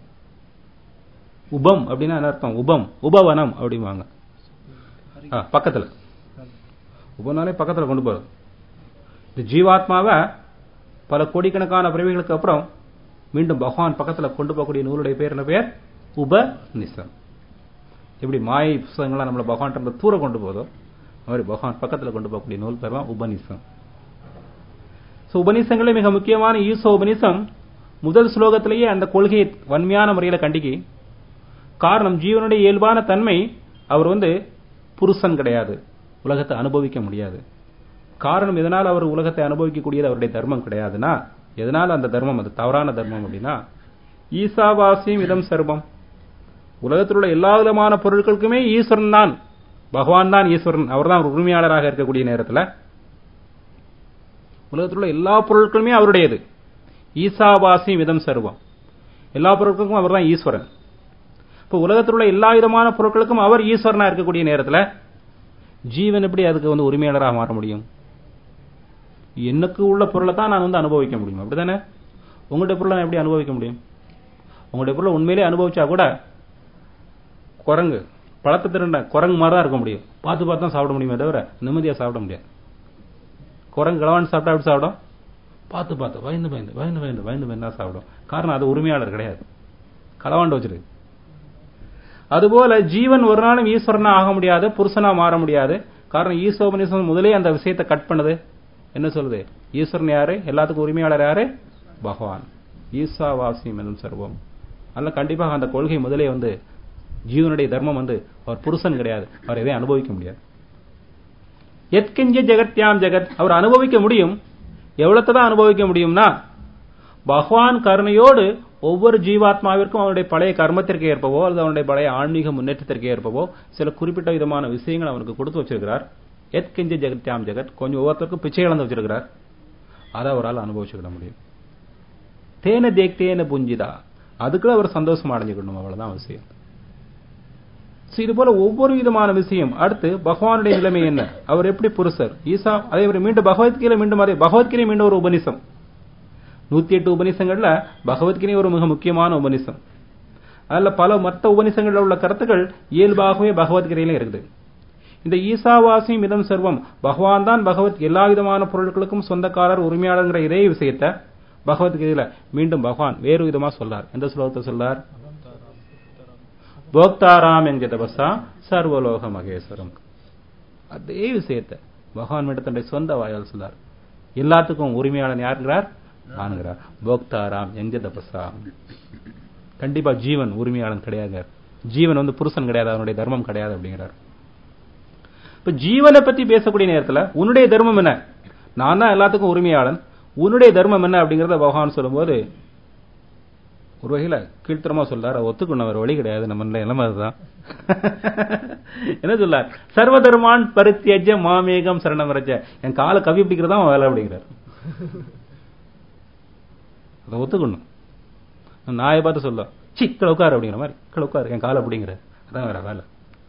உபம் அப்படின்னா என்ன அர்த்தம் உபம் உபவனம் அப்படிம்பாங்க பக்கத்துல உபனாலே பக்கத்துல கொண்டு போறது இந்த ஜீவாத்மாவை பல கோடிக்கணக்கான பிறவிகளுக்கு அப்புறம் மீண்டும் பகவான் பக்கத்துல கொண்டு போகக்கூடிய நூலுடைய பேர் என்ன பேர் உபநிசம் எப்படி மாயை புஸ்தகங்கள்லாம் நம்மளை பகவான் தூர கொண்டு போதோ மாதிரி பகவான் பக்கத்துல கொண்டு போகக்கூடிய நூல் பேர் தான் உபநிசம் உபநிசங்களே மிக முக்கியமான ஈசோ உபநிசம் முதல் ஸ்லோகத்திலேயே அந்த கொள்கையை வன்மையான முறையில கண்டிக்கி காரணம் ஜீவனுடைய இயல்பான தன்மை அவர் வந்து புருஷன் கிடையாது உலகத்தை அனுபவிக்க முடியாது காரணம் எதனால் அவர் உலகத்தை அனுபவிக்கக்கூடியது அவருடைய தர்மம் கிடையாதுன்னா எதனால் அந்த தர்மம் அது தவறான தர்மம் அப்படின்னா ஈசாவாசியம் இதம் சர்வம் உலகத்தில் உள்ள எல்லா விதமான பொருட்களுக்குமே ஈஸ்வரன் தான் பகவான் தான் ஈஸ்வரன் அவர் தான் உரிமையாளராக இருக்கக்கூடிய நேரத்தில் உலகத்தில் உள்ள எல்லா பொருட்களுமே அவருடையது ஈசாவாசியம் இதம் சர்வம் எல்லா பொருட்களுக்கும் அவர் தான் ஈஸ்வரன் இப்போ உலகத்தில் உள்ள எல்லா விதமான பொருட்களுக்கும் அவர் ஈஸ்வரனா இருக்கக்கூடிய நேரத்தில் ஜீவன் எப்படி அதுக்கு வந்து உரிமையாளராக மாற முடியும் எனக்கு உள்ள பொருளை தான் நான் வந்து அனுபவிக்க முடியும் அப்படிதானே உங்களுடைய பொருளை நான் எப்படி அனுபவிக்க முடியும் உங்களுடைய பொருளை உண்மையிலே அனுபவிச்சா கூட குரங்கு பழத்தை திருண்ட குரங்கு மாதிரி தான் இருக்க முடியும் பார்த்து பார்த்து தான் சாப்பிட முடியுமே தவிர நிம்மதியாக சாப்பிட முடியாது குரங்கு கிழவான் சாப்பிட்டா எப்படி சாப்பிடும் பார்த்து பார்த்து பயந்து பயந்து பயந்து பயந்து பயந்து பயந்து தான் சாப்பிடும் காரணம் அது உரிமையாளர் கிடையாது களவாண்டு வச்சிருக்கு அதுபோல ஜீவன் ஒரு நாளும் ஈஸ்வரனா ஆக முடியாது புருஷனா மாற முடியாது காரணம் ஈஸ்வரன் முதலே அந்த விஷயத்தை கட் பண்ணுது என்ன சொல்லுது ஈஸ்வரன் யாரு எல்லாத்துக்கும் உரிமையாளர் யாரு பகவான் ஈசாவாசியம் என்னும் சர்வம் அல்ல கண்டிப்பாக அந்த கொள்கை முதலே வந்து ஜீவனுடைய தர்மம் வந்து அவர் புருஷன் கிடையாது அவர் எதையும் அனுபவிக்க முடியாது எத்கிஞ்ச ஜெகத்யாம் ஜெகத் அவர் அனுபவிக்க முடியும் எவ்வளத்தை தான் அனுபவிக்க முடியும்னா பகவான் கருணையோடு ஒவ்வொரு ஜீவாத்மாவிற்கும் அவனுடைய பழைய கர்மத்திற்கு ஏற்பவோ அல்லது அவனுடைய பழைய ஆன்மீக முன்னேற்றத்திற்கு ஏற்பவோ சில குறிப்பிட்ட விதமான விஷயங்கள் அவனுக்கு கொடுத்து வச்சிருக்கிறார் எத்கிஞ்ச ஜெகத்யாம் ஜெகத் கொஞ்சம் ஒவ்வொருத்தருக்கும் பிச்சை இழந்து வச்சிருக்கிறார் அதை அவரால் அனுபவிச்சுக்கிட முடியும் தேன தேக்தேன புஞ்சிதா அதுக்குள்ள அவர் சந்தோஷம் அடைஞ்சுக்கணும் அவ்வளவுதான் விஷயம் இது போல ஒவ்வொரு விதமான விஷயம் அடுத்து பகவானுடைய நிலைமை என்ன அவர் எப்படி புருஷர் ஈசா அதே மாதிரி மீண்டும் பகவத்கீதை மீண்டும் அதே பகவத்கீதை மீண்டும் ஒரு உபனிஷம் நூத்தி எட்டு உபனிஷங்கள்ல பகவத்கீதை ஒரு மிக முக்கியமான உபனிஷம் அதுல பல மற்ற உபனிஷங்கள்ல உள்ள கருத்துக்கள் இயல்பாகவே பகவத்கீதையில இருக்குது இந்த ஈசாவாசியும் இதம் சர்வம் பகவான் தான் பகவத் எல்லா விதமான பொருட்களுக்கும் சொந்தக்காரர் உரிமையாளர்ங்கிற இதே விஷயத்த பகவத்கீதையில மீண்டும் பகவான் வேறு விதமா சொல்லார் எந்த ஸ்லோகத்தை சொல்லார் போக்தாராம் என்கிற தபசா சர்வலோக மகேஸ்வரம் அதே விஷயத்தை பகவான் மீண்டும் தன்னுடைய சொந்த வாயால் சொல்லார் எல்லாத்துக்கும் உரிமையாளன் யாருங்கிறார் நானுங்கிறார் போக்தாராம் எங்க தபசா கண்டிப்பா ஜீவன் உரிமையாளன் கிடையாது ஜீவன் வந்து புருஷன் கிடையாது அவனுடைய தர்மம் கிடையாது அப்படிங்கிறார் இப்ப ஜீவனை பத்தி பேசக்கூடிய நேரத்துல உன்னுடைய தர்மம் என்ன நான் தான் எல்லாத்துக்கும் உரிமையாளன் உன்னுடைய தர்மம் என்ன அப்படிங்கறத பகவான் சொல்லும்போது ஒரு வகையில கீழ்த்தரமா சொல்லார் ஒத்துக்கணும் அவர் வழி கிடையாது நம்ம நிலைமை அதுதான் என்ன சொல்லார் சர்வ தர்மான் பருத்தியஜ மாமேகம் சரணம் வரஜ என் காலை கவி பிடிக்கிறதா அவன் வேலை அப்படிங்கிறார் அதை ஒத்துக்கணும் நாயை பார்த்து சொல்ல சி கீழே உட்காரு அப்படிங்கிற மாதிரி கீழே உட்காரு என் காலை அப்படிங்கிற அதான் வேற வேலை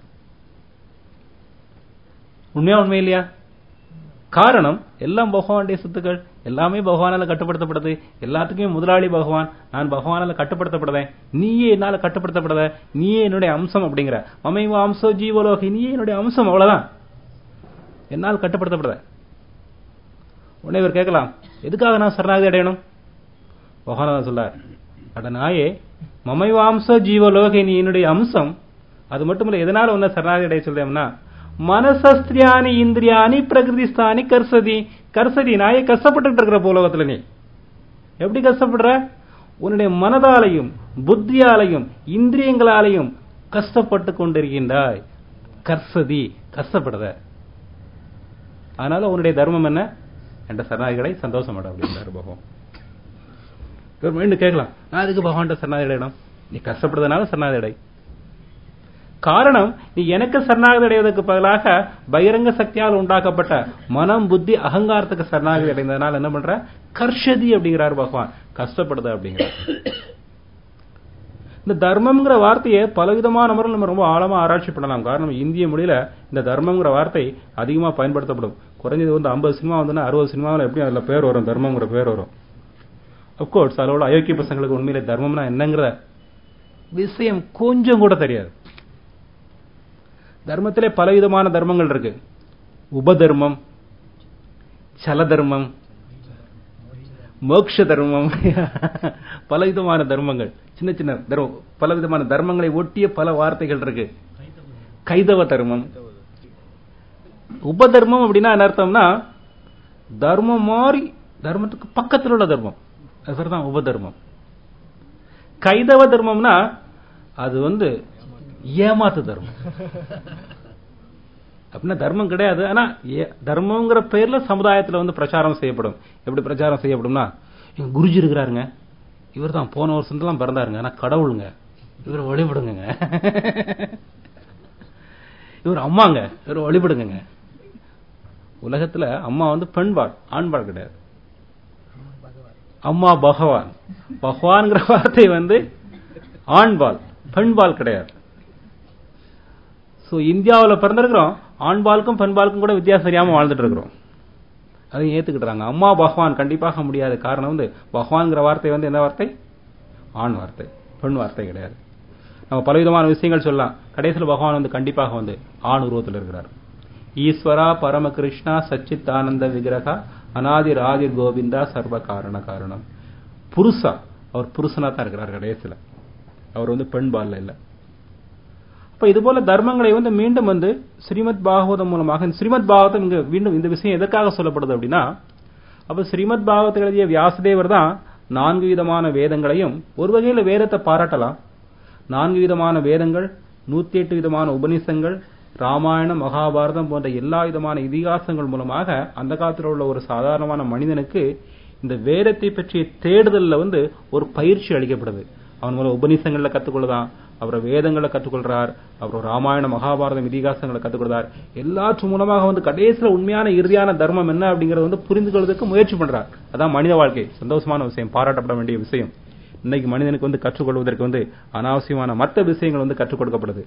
உண்மையா உண்மை இல்லையா காரணம் எல்லாம் பகவானுடைய சொத்துக்கள் எல்லாமே பகவானால கட்டுப்படுத்தப்படுது எல்லாத்துக்குமே முதலாளி பகவான் நான் பகவானால கட்டுப்படுத்தப்படுறேன் நீயே என்னால கட்டுப்படுத்தப்படுத நீயே என்னுடைய அம்சம் அப்படிங்கிற மமைவா அம்சோ ஜீவலோகி நீயே என்னுடைய அம்சம் அவ்வளவுதான் என்னால் கட்டுப்படுத்தப்படுத உடனே இவர் கேட்கலாம் எதுக்காக நான் சரணாகதி அடையணும் பகவான் சொல்லார் அட நாயே மமைவாம்சோ ஜீவலோகி நீ என்னுடைய அம்சம் அது மட்டும் இல்ல எதனால உன்ன சரணாகதி அடைய சொல்றேன்னா மனசஸ்திரியானி இந்திரியானி பிரகிருதிஸ்தானி கர்சதி கர்சதி நாயே கஷ்டப்பட்டு இருக்கிற பூலோகத்துல நீ எப்படி கஷ்டப்படுற உன்னுடைய மனதாலையும் புத்தியாலையும் இந்திரியங்களாலையும் கஷ்டப்பட்டு கொண்டிருக்கின்றாய் கர்சதி கஷ்டப்படுத அதனால உன்னுடைய தர்மம் என்ன என்ற சரணாதிகளை சந்தோஷப்பட அப்படின்றாரு பகவான் இவர் மீண்டும் கேட்கலாம் நான் அதுக்கு பகவான் சரணாதி அடையணும் நீ கஷ்டப்படுறதுனால சரணாதி அடை காரணம் நீ எனக்கு சரணாகதி அடைவதற்கு பதிலாக பகிரங்க சக்தியால் உண்டாக்கப்பட்ட மனம் புத்தி அகங்காரத்துக்கு சரணாகதி அடைந்ததுனால என்ன பண்ற கர்ஷதி அப்படிங்கிறார் பகவான் கஷ்டப்படுது அப்படிங்கிற இந்த தர்மம்ங்கிற வார்த்தையை பலவிதமான முறையில் நம்ம ரொம்ப ஆழமா ஆராய்ச்சி பண்ணலாம் காரணம் இந்திய மொழியில இந்த தர்மம்ங்கிற வார்த்தை அதிகமா பயன்படுத்தப்படும் குறைஞ்சது வந்து ஐம்பது சினிமா வந்துன்னா அறுபது சினிமாவில் எப்படி அதுல பேர் வரும் தர்மம்ங்கிற பேர் வரும் அப்கோர்ஸ் அதோட அயோக்கிய பசங்களுக்கு உண்மையிலே தர்மம்னா என்னங்கிற விஷயம் கொஞ்சம் கூட தெரியாது தர்மத்திலே பலவிதமான தர்மங்கள் இருக்கு உபதர்மம் சல தர்மம் மோக்ஷ தர்மம் பலவிதமான தர்மங்கள் சின்ன சின்ன தர்மம் பலவிதமான தர்மங்களை ஒட்டிய பல வார்த்தைகள் இருக்கு கைதவ தர்மம் உபதர்மம் அப்படின்னா என்ன அர்த்தம்னா தர்மம் மாதிரி தர்மத்துக்கு பக்கத்தில் உள்ள தர்மம் அது பேர் தான் உபதர்மம் கைதவ தர்மம்னா அது வந்து ஏமாத்து தர்மம் அப்படின்னா தர்மம் கிடையாது ஆனா ஏ- தர்மங்கிற பேர்ல சமுதாயத்துல வந்து பிரச்சாரம் செய்யப்படும் எப்படி பிரச்சாரம் செய்யப்படும்னா எங்க குருஜி இருக்கிறாருங்க இவர் தான் போன வருஷத்துலாம் பிறந்தாருங்க ஆனா கடவுளுங்க இவரை வழிபடுங்க இவர் அம்மாங்க இவரை வழிபடுங்க உலகத்துல அம்மா வந்து பெண்பாள் ஆண்பாள் கிடையாது அம்மா பகவான் பகவான்ங்கிற வார்த்தை வந்து ஆண்பால் பெண்பால் கிடையாது சோ இந்தியாவுல பிறந்திருக்கிறோம் ஆண்பாலுக்கும் பெண்பாலுக்கும் கூட வித்தியாசம் தெரியாம வாழ்ந்துட்டு இருக்கிறோம் அதையும் ஏத்துக்கிட்டாங்க அம்மா பகவான் கண்டிப்பாக முடியாது காரணம் வந்து பகவான்ங்கிற வார்த்தை வந்து என்ன வார்த்தை ஆண் வார்த்தை பெண் வார்த்தை கிடையாது நம்ம பலவிதமான விஷயங்கள் சொல்லலாம் கடைசியில் பகவான் வந்து கண்டிப்பாக வந்து ஆண் உருவத்தில் இருக்கிறார் ஈஸ்வரா பரம கிருஷ்ணா சச்சித் ஆனந்த விக்கிரகா அனாதி ராதி கோவிந்தா சர்வ காரண காரணம் புருஷா அவர் புருஷனா தான் இருக்கிறார் கடைசியில் அவர் வந்து பெண் பால்ல இல்ல அப்ப இது போல தர்மங்களை வந்து மீண்டும் வந்து ஸ்ரீமத் பாகவதம் மூலமாக இந்த ஸ்ரீமத் பாகவதம் இங்க மீண்டும் இந்த விஷயம் எதற்காக சொல்லப்படுது அப்படின்னா அப்ப ஸ்ரீமத் பாகவத்தை எழுதிய வியாசதேவர் தான் நான்கு விதமான வேதங்களையும் ஒரு வகையில வேதத்தை பாராட்டலாம் நான்கு விதமான வேதங்கள் நூத்தி எட்டு விதமான உபநிஷங்கள் ராமாயணம் மகாபாரதம் போன்ற எல்லா விதமான இதிகாசங்கள் மூலமாக அந்த காலத்தில் உள்ள ஒரு சாதாரணமான மனிதனுக்கு இந்த வேதத்தை பற்றிய தேடுதல்ல வந்து ஒரு பயிற்சி அளிக்கப்படுது அவன் மூலம் உபநிஷங்கள்ல கத்துக்கொள்ளதான் அப்புறம் வேதங்களை கற்றுக்கொள்றார் அப்புறம் ராமாயண மகாபாரதம் இதிகாசங்களை கற்றுக்கொள்றார் எல்லாற்று மூலமாக வந்து கடைசியில உண்மையான இறுதியான தர்மம் என்ன அப்படிங்கறத வந்து புரிந்து கொள்வதற்கு முயற்சி பண்றார் அதான் மனித வாழ்க்கை சந்தோஷமான விஷயம் பாராட்டப்பட வேண்டிய விஷயம் இன்னைக்கு மனிதனுக்கு வந்து கற்றுக்கொள்வதற்கு வந்து அனாவசியமான மற்ற விஷயங்கள் வந்து கற்றுக் கொடுக்கப்படுது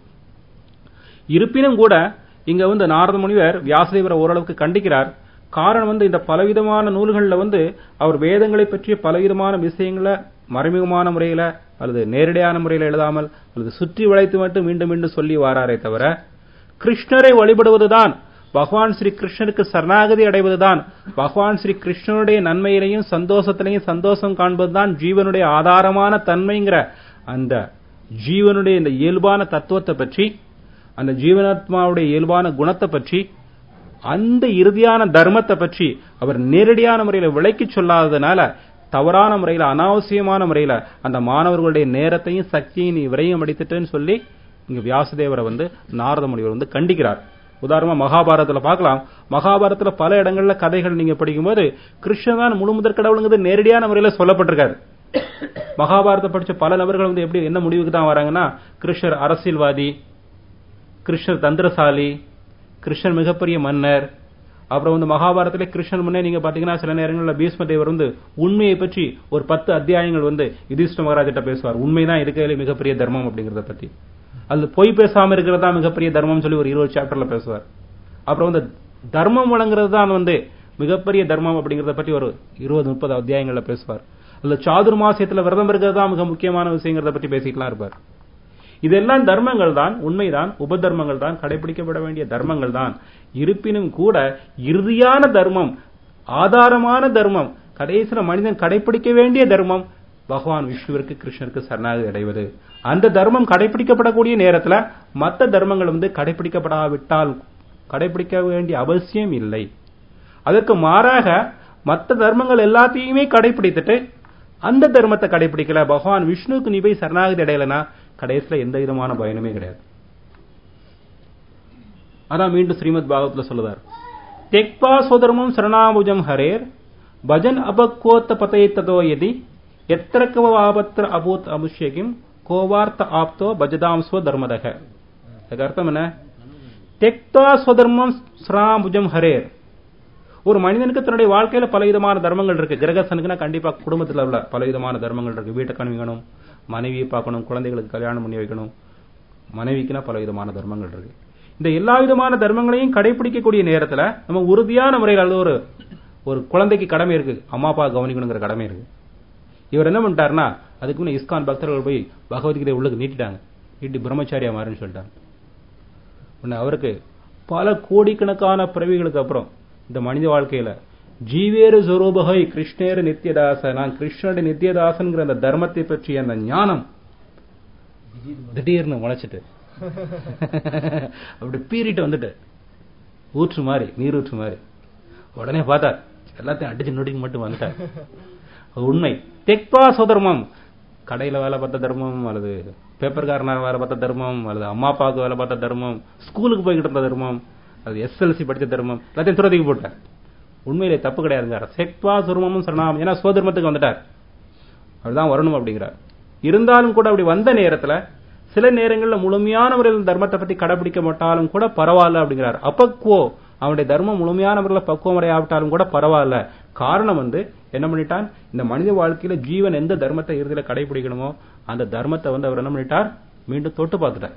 இருப்பினும் கூட இங்க வந்து நாரத முனிவர் வியாசதேவரை ஓரளவுக்கு கண்டிக்கிறார் காரணம் வந்து இந்த பலவிதமான நூல்கள்ல வந்து அவர் வேதங்களை பற்றிய பலவிதமான விஷயங்களை மறைமுகமான முறையில அல்லது நேரடியான முறையில எழுதாமல் அல்லது சுற்றி வளைத்து மட்டும் மீண்டும் மீண்டும் சொல்லி வாராரே தவிர கிருஷ்ணரை வழிபடுவதுதான் பகவான் ஸ்ரீ கிருஷ்ணருக்கு சரணாகதி அடைவதுதான் பகவான் ஸ்ரீ கிருஷ்ணனுடைய நன்மையிலையும் சந்தோஷத்திலையும் சந்தோஷம் காண்பதுதான் ஜீவனுடைய ஆதாரமான தன்மைங்கிற அந்த ஜீவனுடைய இந்த இயல்பான தத்துவத்தை பற்றி அந்த ஜீவனாத்மாவுடைய இயல்பான குணத்தை பற்றி அந்த இறுதியான தர்மத்தை பற்றி அவர் நேரடியான முறையில் விளக்கி சொல்லாததுனால தவறான முறையில் அனாவசியமான முறையில் அந்த மாணவர்களுடைய நேரத்தையும் சக்தியும் நீ விரையும் அடித்துட்டேன்னு சொல்லி இங்க வியாசதேவரை வந்து நாரத முனிவர் வந்து கண்டிக்கிறார் உதாரணமா மகாபாரதத்துல பார்க்கலாம் மகாபாரதத்துல பல இடங்கள்ல கதைகள் நீங்க படிக்கும்போது கிருஷ்ணன் தான் முழு முதற் கடவுளுங்கிறது நேரடியான முறையில சொல்லப்பட்டிருக்காரு மகாபாரதத்தை படிச்ச பல நபர்கள் வந்து எப்படி என்ன முடிவுக்கு தான் வராங்கன்னா கிருஷ்ணர் அரசியல்வாதி கிருஷ்ணர் தந்திரசாலி கிருஷ்ணர் மிகப்பெரிய மன்னர் அப்புறம் வந்து மகாபாரதத்திலே கிருஷ்ணன் முன்னே நீங்க பாத்தீங்கன்னா சில நேரங்களில் பீஷ்ம தேவர் வந்து உண்மையை பற்றி ஒரு பத்து அத்தியாயங்கள் வந்து யுதிஷ்ட மகாராஜிட்ட பேசுவார் உண்மைதான் இருக்கிறதுல மிகப்பெரிய தர்மம் அப்படிங்கறத பத்தி அது பொய் பேசாம இருக்கிறதா மிகப்பெரிய தர்மம் சொல்லி ஒரு இருபது சாப்டர்ல பேசுவார் அப்புறம் வந்து தர்மம் வழங்குறது தான் வந்து மிகப்பெரிய தர்மம் அப்படிங்கறத பற்றி ஒரு இருபது முப்பது அத்தியாயங்கள்ல பேசுவார் அதுல சாதுர்மாசியத்துல விரதம் இருக்கிறது தான் மிக முக்கியமான விஷயங்கிறத பற்றி பேசிக்கலாம் இருப்பார் இதெல்லாம் தர்மங்கள் தான் உண்மைதான் உபதர்மங்கள் தான் கடைபிடிக்கப்பட வேண்டிய தர்மங்கள் தான் இருப்பினும் கூட இறுதியான தர்மம் ஆதாரமான தர்மம் கடைசியில மனிதன் கடைபிடிக்க வேண்டிய தர்மம் பகவான் விஷ்ணுவிற்கு கிருஷ்ணருக்கு சரணாகதி அடைவது அந்த தர்மம் கடைபிடிக்கப்படக்கூடிய நேரத்துல மற்ற தர்மங்கள் வந்து கடைபிடிக்கப்படாவிட்டால் கடைபிடிக்க வேண்டிய அவசியம் இல்லை அதற்கு மாறாக மற்ற தர்மங்கள் எல்லாத்தையுமே கடைபிடித்துட்டு அந்த தர்மத்தை கடைபிடிக்கல பகவான் விஷ்ணுவுக்கு நீ போய் சரணாகதி அடையலனா கடைசியில எந்த விதமான பயனுமே கிடையாது அதான் மீண்டும் ஸ்ரீமத் பாகவத்துல சொல்லுதார் தெக்பா சுதர்மம் சரணாபுஜம் ஹரேர் பஜன் அபக்கோத்த பதை ததோ எதி எத்திரக்கவாபத்திர அபூத் அபிஷேகம் கோவார்த்த ஆப்தோ பஜதாம் ஸ்வ தர்மதக அதுக்கு அர்த்தம் என்ன தெக்தா ஸ்வதர்மம் ஸ்ராபுஜம் ஹரேர் ஒரு மனிதனுக்கு தன்னுடைய வாழ்க்கையில பல விதமான தர்மங்கள் இருக்கு கிரகசனுக்குன்னா கண்டிப்பா குடும்பத்துல உள்ள பல விதமான தர்மங்கள் இருக்கு வீட்டை கணுவிக்கணும் மனைவியை பார்க்கணும் குழந்தைகளுக்கு கல்யாணம் பண்ணி வைக்கணும் மனைவிக்குன்னா பல விதமான தர்மங்கள் இருக்கு இந்த எல்லா விதமான தர்மங்களையும் கடைபிடிக்கக்கூடிய நேரத்துல நம்ம உறுதியான முறையில் அல்லது ஒரு ஒரு குழந்தைக்கு கடமை இருக்கு அம்மா அப்பா கவனிக்கணுங்கிற கடமை இருக்கு இவர் என்ன பண்ணிட்டாருன்னா அதுக்கு முன்ன இஸ்கான் பக்தர்கள் போய் பகவத்கீதை உள்ளுக்கு நீட்டிட்டாங்க நீட்டி பிரம்மச்சாரியா மாறுன்னு சொல்லிட்டாங்க உடனே அவருக்கு பல கோடிக்கணக்கான பிறவிகளுக்கு அப்புறம் இந்த மனித வாழ்க்கையில ஜீவேரு சொரூபகை கிருஷ்ணேரு நித்தியதாச நான் கிருஷ்ணனுடைய நித்தியதாசன்கிற அந்த தர்மத்தை பற்றிய அந்த ஞானம் திடீர்னு முளைச்சிட்டு அப்படி பீறிட்டு வந்துட்டு ஊற்று மாதிரி நீரூற்று மாதிரி உடனே பார்த்தார் எல்லாத்தையும் அடிச்சு நொடிக்கு மட்டும் வந்துட்டார் உண்மை தெக்பா சுதர்மம் கடையில வேலை பார்த்த தர்மம் அல்லது பேப்பர்காரனாக வேலை பார்த்த தர்மம் அல்லது அம்மா அப்பாவுக்கு வேலை பார்த்த தர்மம் ஸ்கூலுக்கு போய்கிட்டு இருந்த தர்மம் அது எஸ்எல்சி படிச்ச தர்மம் எல்லாத்தையும் துறதிக்கு போட்டார் உண்மையிலே தப்பு கிடையாதுங்க செக்வா சுருமமும் சரணாமம் ஏன்னா சுதர்மத்துக்கு வந்துட்டார் அதுதான் வரணும் அப்படிங்கிறார் இருந்தாலும் கூட அப்படி வந்த நேரத்துல சில நேரங்களில் முழுமையான முறையில் தர்மத்தை பத்தி கடைபிடிக்க மாட்டாலும் கூட பரவாயில்ல அப்படிங்கிறார் அப்பக்குவோ அவனுடைய தர்மம் முழுமையான முறையில் பக்குவம் அடையாவிட்டாலும் கூட பரவாயில்ல காரணம் வந்து என்ன பண்ணிட்டான் இந்த மனித வாழ்க்கையில ஜீவன் எந்த தர்மத்தை இறுதியில கடைபிடிக்கணுமோ அந்த தர்மத்தை வந்து அவர் என்ன பண்ணிட்டார் மீண்டும் தொட்டு பார்த்துட்டார்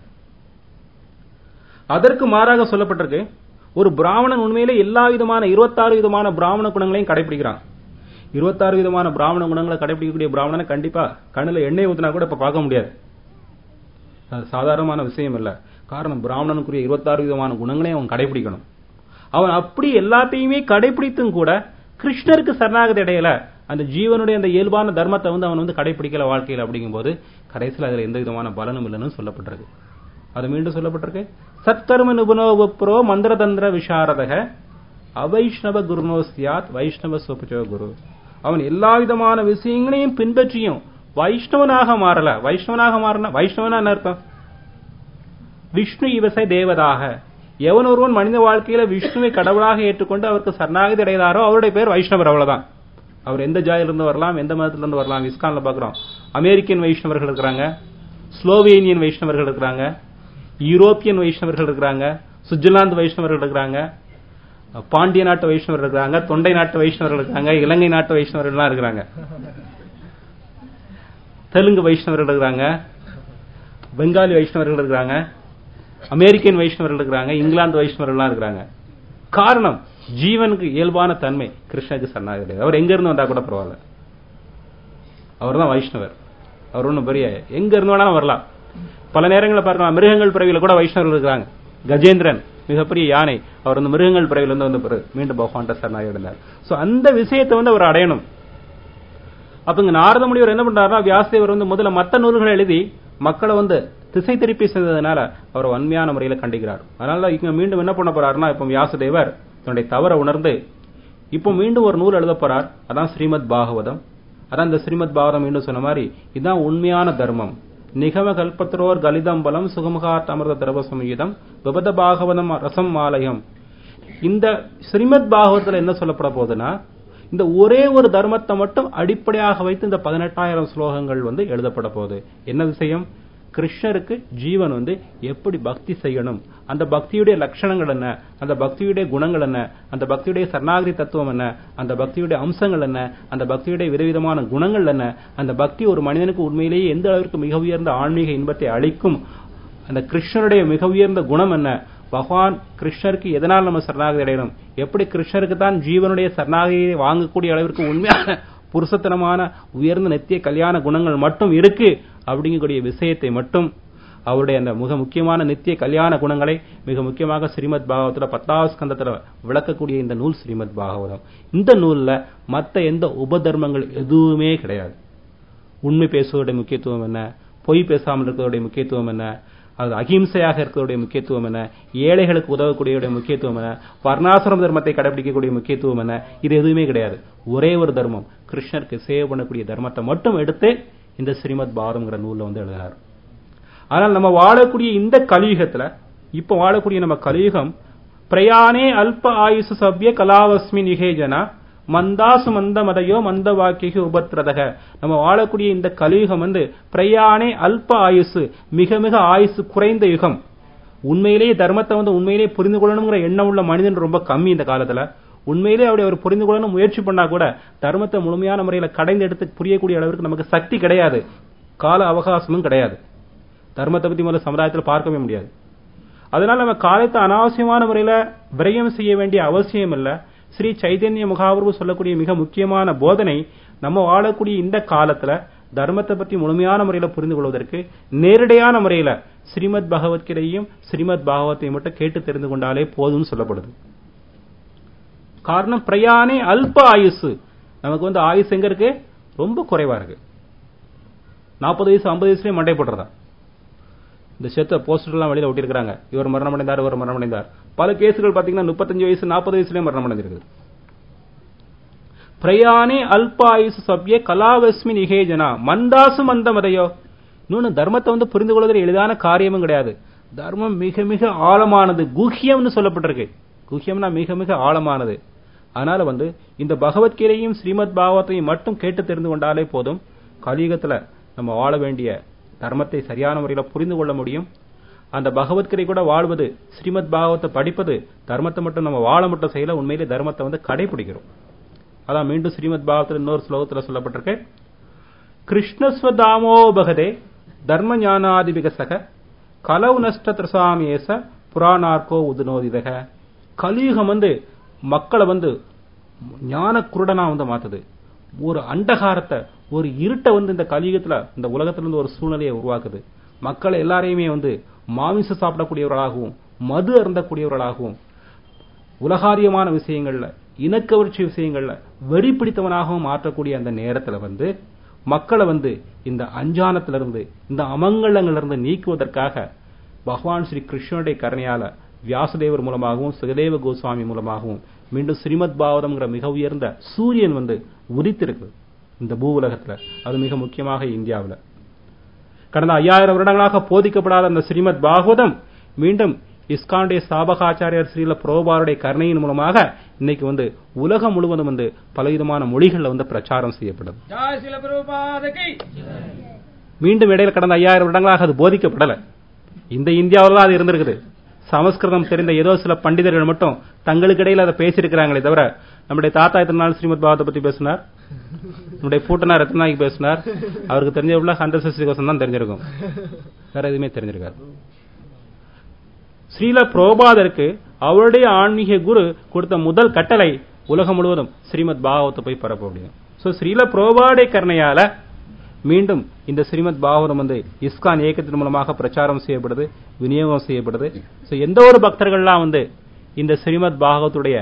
அதற்கு மாறாக சொல்லப்பட்டிருக்கு ஒரு பிராமணன் உண்மையிலே எல்லா விதமான இருபத்தாறு விதமான பிராமண குணங்களையும் கடைபிடிக்கிறான் இருபத்தாறு விதமான பிராமண குணங்களை கடைபிடிக்கக்கூடிய பிராமணனை கண்டிப்பா கண்ணுல எண்ணெய் ஊத்தினா கூட இப்ப பார்க்க முடியாது அது சாதாரணமான விஷயம் இல்ல காரணம் பிராமணனுக்குரிய இருபத்தாறு விதமான குணங்களையும் அவன் கடைபிடிக்கணும் அவன் அப்படி எல்லாத்தையுமே கடைபிடித்தும் கூட கிருஷ்ணருக்கு சரணாகதி இடையில அந்த ஜீவனுடைய அந்த இயல்பான தர்மத்தை வந்து அவன் வந்து கடைபிடிக்கல வாழ்க்கையில் அப்படிங்கும்போது கடைசியில் அதுல எந்த விதமான பலனும் இல்லைன்னு சொல்லப்பட்டிருக்கு அது மீண்டும் சொல்லப்பட்டிருக்கு சத்கர்ம நிபுணோபுரோ மந்திரதந்திர விசாரதக அவைஷ்ணவ குருனோ சியாத் வைஷ்ணவ சோபச்சோ குரு அவன் எல்லா விதமான விஷயங்களையும் பின்பற்றியும் வைஷ்ணவனாக மாறல வைஷ்ணவனாக மாறின வைஷ்ணவனா என்ன அர்த்தம் விஷ்ணு இவசை தேவதாக எவன் ஒருவன் மனித வாழ்க்கையில விஷ்ணுவை கடவுளாக ஏற்றுக்கொண்டு அவருக்கு சரணாகதி அடைகிறாரோ அவருடைய பேர் வைஷ்ணவர் அவ்வளவுதான் அவர் எந்த ஜாயிலிருந்து வரலாம் எந்த மதத்திலிருந்து வரலாம் இஸ்கான்ல பாக்குறோம் அமெரிக்கன் வைஷ்ணவர்கள் இருக்கிறாங்க ஸ்லோவேனியன் வைஷ்ணவர்கள் இருக்கிறாங்க யூரோப்பியன் வைஷ்ணவர்கள் இருக்கிறாங்க சுவிட்சர்லாந்து வைஷ்ணவர்கள் இருக்கிறாங்க பாண்டிய நாட்டு வைஷ்ணவர்கள் இருக்கிறாங்க தொண்டை நாட்டு வைஷ்ணவர்கள் இருக்காங்க இலங்கை நாட்டு வைஷ்ணவர்கள்லாம் இருக்கிறாங்க தெலுங்கு வைஷ்ணவர்கள் இருக்கிறாங்க பெங்காலி வைஷ்ணவர்கள் இருக்கிறாங்க அமெரிக்கன் வைஷ்ணவர்கள் இருக்கிறாங்க இங்கிலாந்து வைஷ்ணவர்கள்லாம் இருக்கிறாங்க காரணம் ஜீவனுக்கு இயல்பான தன்மை கிருஷ்ணருக்கு சரணாகதி அவர் எங்க இருந்து வந்தா கூட பரவாயில்ல அவர் தான் வைஷ்ணவர் அவர் ஒன்றும் பெரிய எங்க இருந்து வேணாலும் வரலாம் பல நேரங்களில் பார்க்கலாம் மிருகங்கள் பிறவியில கூட வைஷ்ணவர்கள் இருக்கிறாங்க கஜேந்திரன் மிகப்பெரிய யானை அவர் வந்து மிருகங்கள் பிறவில இருந்து வந்து பிறகு மீண்டும் பகவான்ட சரணாகி இருந்தார் சோ அந்த விஷயத்தை வந்து அவர் அடையணும் அப்ப இங்க நாரத முனிவர் என்ன பண்றாருன்னா வியாசதேவர் வந்து முதல்ல மத்த நூல்களை எழுதி மக்களை வந்து திசை திருப்பி செஞ்சதுனால அவர் வன்மையான முறையில கண்டிக்கிறார் அதனால இங்க மீண்டும் என்ன பண்ண போறாருன்னா இப்ப வியாசதேவர் தன்னுடைய தவற உணர்ந்து இப்போ மீண்டும் ஒரு நூல் எழுத போறார் அதான் ஸ்ரீமத் பாகவதம் அதான் இந்த ஸ்ரீமத் பாகவதம் மீண்டும் சொன்ன மாதிரி இதுதான் உண்மையான தர்மம் நிகம கல்பத்ரோர் கலிதம்பலம் சுகமுகாத் அமிர்த திரவ சமீதம் விபத பாகவதம் ரசம் மாலயம் இந்த ஸ்ரீமத் பாகவதத்துல என்ன சொல்லப்பட போகுதுன்னா இந்த ஒரே ஒரு தர்மத்தை மட்டும் அடிப்படையாக வைத்து இந்த பதினெட்டாயிரம் ஸ்லோகங்கள் வந்து எழுதப்பட போகுது என்ன விஷயம் கிருஷ்ணருக்கு ஜீவன் வந்து எப்படி பக்தி செய்யணும் அந்த பக்தியுடைய லட்சணங்கள் என்ன அந்த பக்தியுடைய குணங்கள் என்ன அந்த பக்தியுடைய சரணாகரி தத்துவம் என்ன அந்த பக்தியுடைய அம்சங்கள் என்ன அந்த பக்தியுடைய விதவிதமான குணங்கள் என்ன அந்த பக்தி ஒரு மனிதனுக்கு உண்மையிலேயே எந்த அளவிற்கு மிக உயர்ந்த ஆன்மீக இன்பத்தை அளிக்கும் அந்த கிருஷ்ணருடைய மிக உயர்ந்த குணம் என்ன பகவான் கிருஷ்ணருக்கு எதனால் நம்ம சரணாகதி அடையணும் எப்படி கிருஷ்ணருக்கு தான் ஜீவனுடைய சரணாகதியை வாங்கக்கூடிய அளவிற்கு உண்மையான புருஷத்தனமான உயர்ந்த நித்திய கல்யாண குணங்கள் மட்டும் இருக்கு அப்படிங்கக்கூடிய விஷயத்தை மட்டும் அவருடைய அந்த மிக முக்கியமான நித்திய கல்யாண குணங்களை மிக முக்கியமாக ஸ்ரீமத் பாகவத்துல பத்தாவது ஸ்கந்தத்துல விளக்கக்கூடிய இந்த நூல் ஸ்ரீமத் பாகவதம் இந்த நூல்ல மத்த எந்த உபதர்மங்கள் எதுவுமே கிடையாது உண்மை பேசுவதுடைய முக்கியத்துவம் என்ன பொய் பேசாமல் இருக்கிறதுடைய முக்கியத்துவம் என்ன அது அகிம்சையாக இருக்கிறதுடைய முக்கியத்துவம் என்ன ஏழைகளுக்கு உதவக்கூடிய முக்கியத்துவம் என்ன வர்ணாசிரம தர்மத்தை கடைபிடிக்கக்கூடிய முக்கியத்துவம் என்ன இது எதுவுமே கிடையாது ஒரே ஒரு தர்மம் கிருஷ்ணருக்கு சேவ் பண்ணக்கூடிய தர்மத்தை மட்டும் எடுத்து இந்த ஸ்ரீமத் பாரதம்ங்கிற நூல்ல வந்து எழுதினார் ஆனால் நம்ம வாழக்கூடிய இந்த கலியுகத்துல இப்ப வாழக்கூடிய நம்ம கலியுகம் பிரயாணே அல்ப ஆயுசு சவ்ய கலாவஸ்மி நிகேஜனா மந்தாசு மந்த மதையோ மந்த வாக்கிய உபத்ரதக நம்ம வாழக்கூடிய இந்த கலியுகம் வந்து பிரயாணே அல்ப ஆயுசு மிக மிக ஆயுசு குறைந்த யுகம் உண்மையிலேயே தர்மத்தை வந்து உண்மையிலேயே புரிந்து கொள்ளணுங்கிற எண்ணம் உள்ள மனிதன் ரொம்ப கம்மி இந்த காலத்துல உண்மையிலே அப்படி அவர் புரிந்து கொள்ளணும் முயற்சி பண்ணா கூட தர்மத்தை முழுமையான முறையில கடைந்து எடுத்து புரியக்கூடிய அளவிற்கு நமக்கு சக்தி கிடையாது கால அவகாசமும் கிடையாது தர்மத்தை பத்தி முதல்ல சமுதாயத்தில் பார்க்கவே முடியாது அதனால நம்ம காலத்தை அனாவசியமான முறையில விரயம் செய்ய வேண்டிய அவசியம் இல்லை ஸ்ரீ சைதன்ய முகாபுரு சொல்லக்கூடிய மிக முக்கியமான போதனை நம்ம வாழக்கூடிய இந்த காலத்துல தர்மத்தை பத்தி முழுமையான முறையில புரிந்து கொள்வதற்கு நேரடியான முறையில ஸ்ரீமத் பகவத்கீதையும் ஸ்ரீமத் பாகவத்தையும் மட்டும் கேட்டு தெரிந்து கொண்டாலே போதும்னு சொல்லப்படுது காரணம் பிரயாணே அல்ப ஆயுசு நமக்கு வந்து ஆயுசு எங்க இருக்கு ரொம்ப குறைவா இருக்கு நாற்பது வயசு ஐம்பது வயசுலயே மண்டை போட்டுறதா இந்த செத்த போஸ்டர்லாம் வெளியில ஒட்டிருக்காங்க இவர் மரணம் அடைந்தார் இவர் மரணம் அடைந்தார் பல கேசுகள் பாத்தீங்கன்னா முப்பத்தஞ்சு வயசு நாற்பது வயசுலயே மரணம் அடைஞ்சிருக்கு பிரயாணே அல்பாயுசு சவ்ய கலாவஸ்மி நிகேஜனா மந்தாசு மந்தமதையோ இன்னொன்னு தர்மத்தை வந்து புரிந்து கொள்வதில் எளிதான காரியமும் கிடையாது தர்மம் மிக மிக ஆழமானது குஹ்யம்னு சொல்லப்பட்டிருக்கு குஹ்யம்னா மிக மிக ஆழமானது அதனால வந்து இந்த பகவத்கீதையும் ஸ்ரீமத் பாகவத்தையும் மட்டும் கேட்டு தெரிந்து கொண்டாலே போதும் கலியுகத்துல நம்ம வாழ வேண்டிய தர்மத்தை சரியான முறையில புரிந்து கொள்ள முடியும் அந்த பகவத்கீதை கூட வாழ்வது ஸ்ரீமத் பாகவத்தை படிப்பது தர்மத்தை மட்டும் நம்ம வாழ மட்டும் செய்யல உண்மையிலே தர்மத்தை வந்து கடைபிடிக்கிறோம் அதான் மீண்டும் ஸ்ரீமத் பாகவத்தில் இன்னொரு ஸ்லோகத்துல சொல்லப்பட்டிருக்கு கிருஷ்ணஸ்வதாமோ பகதே தர்ம ஞானாதி விகசக கலவு நஷ்ட திரசாமேச புராணார்க்கோ உதுனோதிதக கலியுகம் வந்து மக்களை வந்து ஞான குருடனா வந்து மாத்துது ஒரு அண்டகாரத்தை ஒரு இருட்டை வந்து இந்த கலியுகத்துல இந்த உலகத்துல இருந்து ஒரு சூழ்நிலையை உருவாக்குது மக்களை எல்லாரையுமே வந்து மாமிசம் சாப்பிடக்கூடியவர்களாகவும் மது அருந்தக்கூடியவர்களாகவும் உலகாரியமான விஷயங்கள்ல இனக்கவர்ச்சி விஷயங்கள்ல வெறி பிடித்தவனாகவும் மாற்றக்கூடிய அந்த நேரத்துல வந்து மக்களை வந்து இந்த அஞ்ஞானத்திலிருந்து இந்த அமங்கலங்களிலிருந்து நீக்குவதற்காக பகவான் ஸ்ரீ கிருஷ்ணனுடைய கருணையால வியாசதேவர் மூலமாகவும் சுகதேவ கோஸ்வாமி மூலமாகவும் மீண்டும் ஸ்ரீமத் பாவதம்ங்கிற மிக உயர்ந்த சூரியன் வந்து உதித்திருக்கு இந்த பூ உலகத்துல அது மிக முக்கியமாக இந்தியாவில் கடந்த ஐயாயிரம் வருடங்களாக போதிக்கப்படாத அந்த ஸ்ரீமத் பாகவதம் மீண்டும் இஸ்கானுடைய ஸ்தாபகாச்சாரியர் ஸ்ரீல புரோபாருடைய கருணையின் மூலமாக இன்னைக்கு வந்து உலகம் முழுவதும் வந்து பலவிதமான மொழிகள்ல வந்து பிரச்சாரம் செய்யப்படுது ஜாய் சில பிரபுபாதகி மீண்டும் இடையில கடந்த ஐயாயிரம் வருடங்களாக அது போதிக்கப்படல இந்த இந்தியாவில் தான் அது இருந்திருக்குது சமஸ்கிருதம் தெரிந்த ஏதோ சில பண்டிதர்கள் மட்டும் தங்களுக்கு இடையில அதை பேசியிருக்கிறாங்களே தவிர நம்முடைய தாத்தா எத்தனை நாள் ஸ்ரீமத் பாகவத்தை பத்தி பேசினார் நம்முடைய பூட்டனார் எத்தனை நாளைக்கு பேசினார் அவருக்கு தெரிஞ்ச உள்ள ஹண்ட்ரட் சிக்ஸ்டி கோசம் தான் தெரிஞ்சிருக்கும் வேற எதுவுமே தெரிஞ்சிருக்காரு ஸ்ரீல புரோபாதருக்கு அவருடைய ஆன்மீக குரு கொடுத்த முதல் கட்டளை உலகம் முழுவதும் ஸ்ரீமத் பாகவத்தை போய் பரப்ப முடியும் சோ ஸ்ரீல புரோபாடே கருணையால மீண்டும் இந்த ஸ்ரீமத் பாகவதம் வந்து இஸ்கான் இயக்கத்தின் மூலமாக பிரச்சாரம் செய்யப்படுது விநியோகம் செய்யப்படுது சோ எந்த ஒரு பக்தர்கள்லாம் வந்து இந்த ஸ்ரீமத் பாகவத்துடைய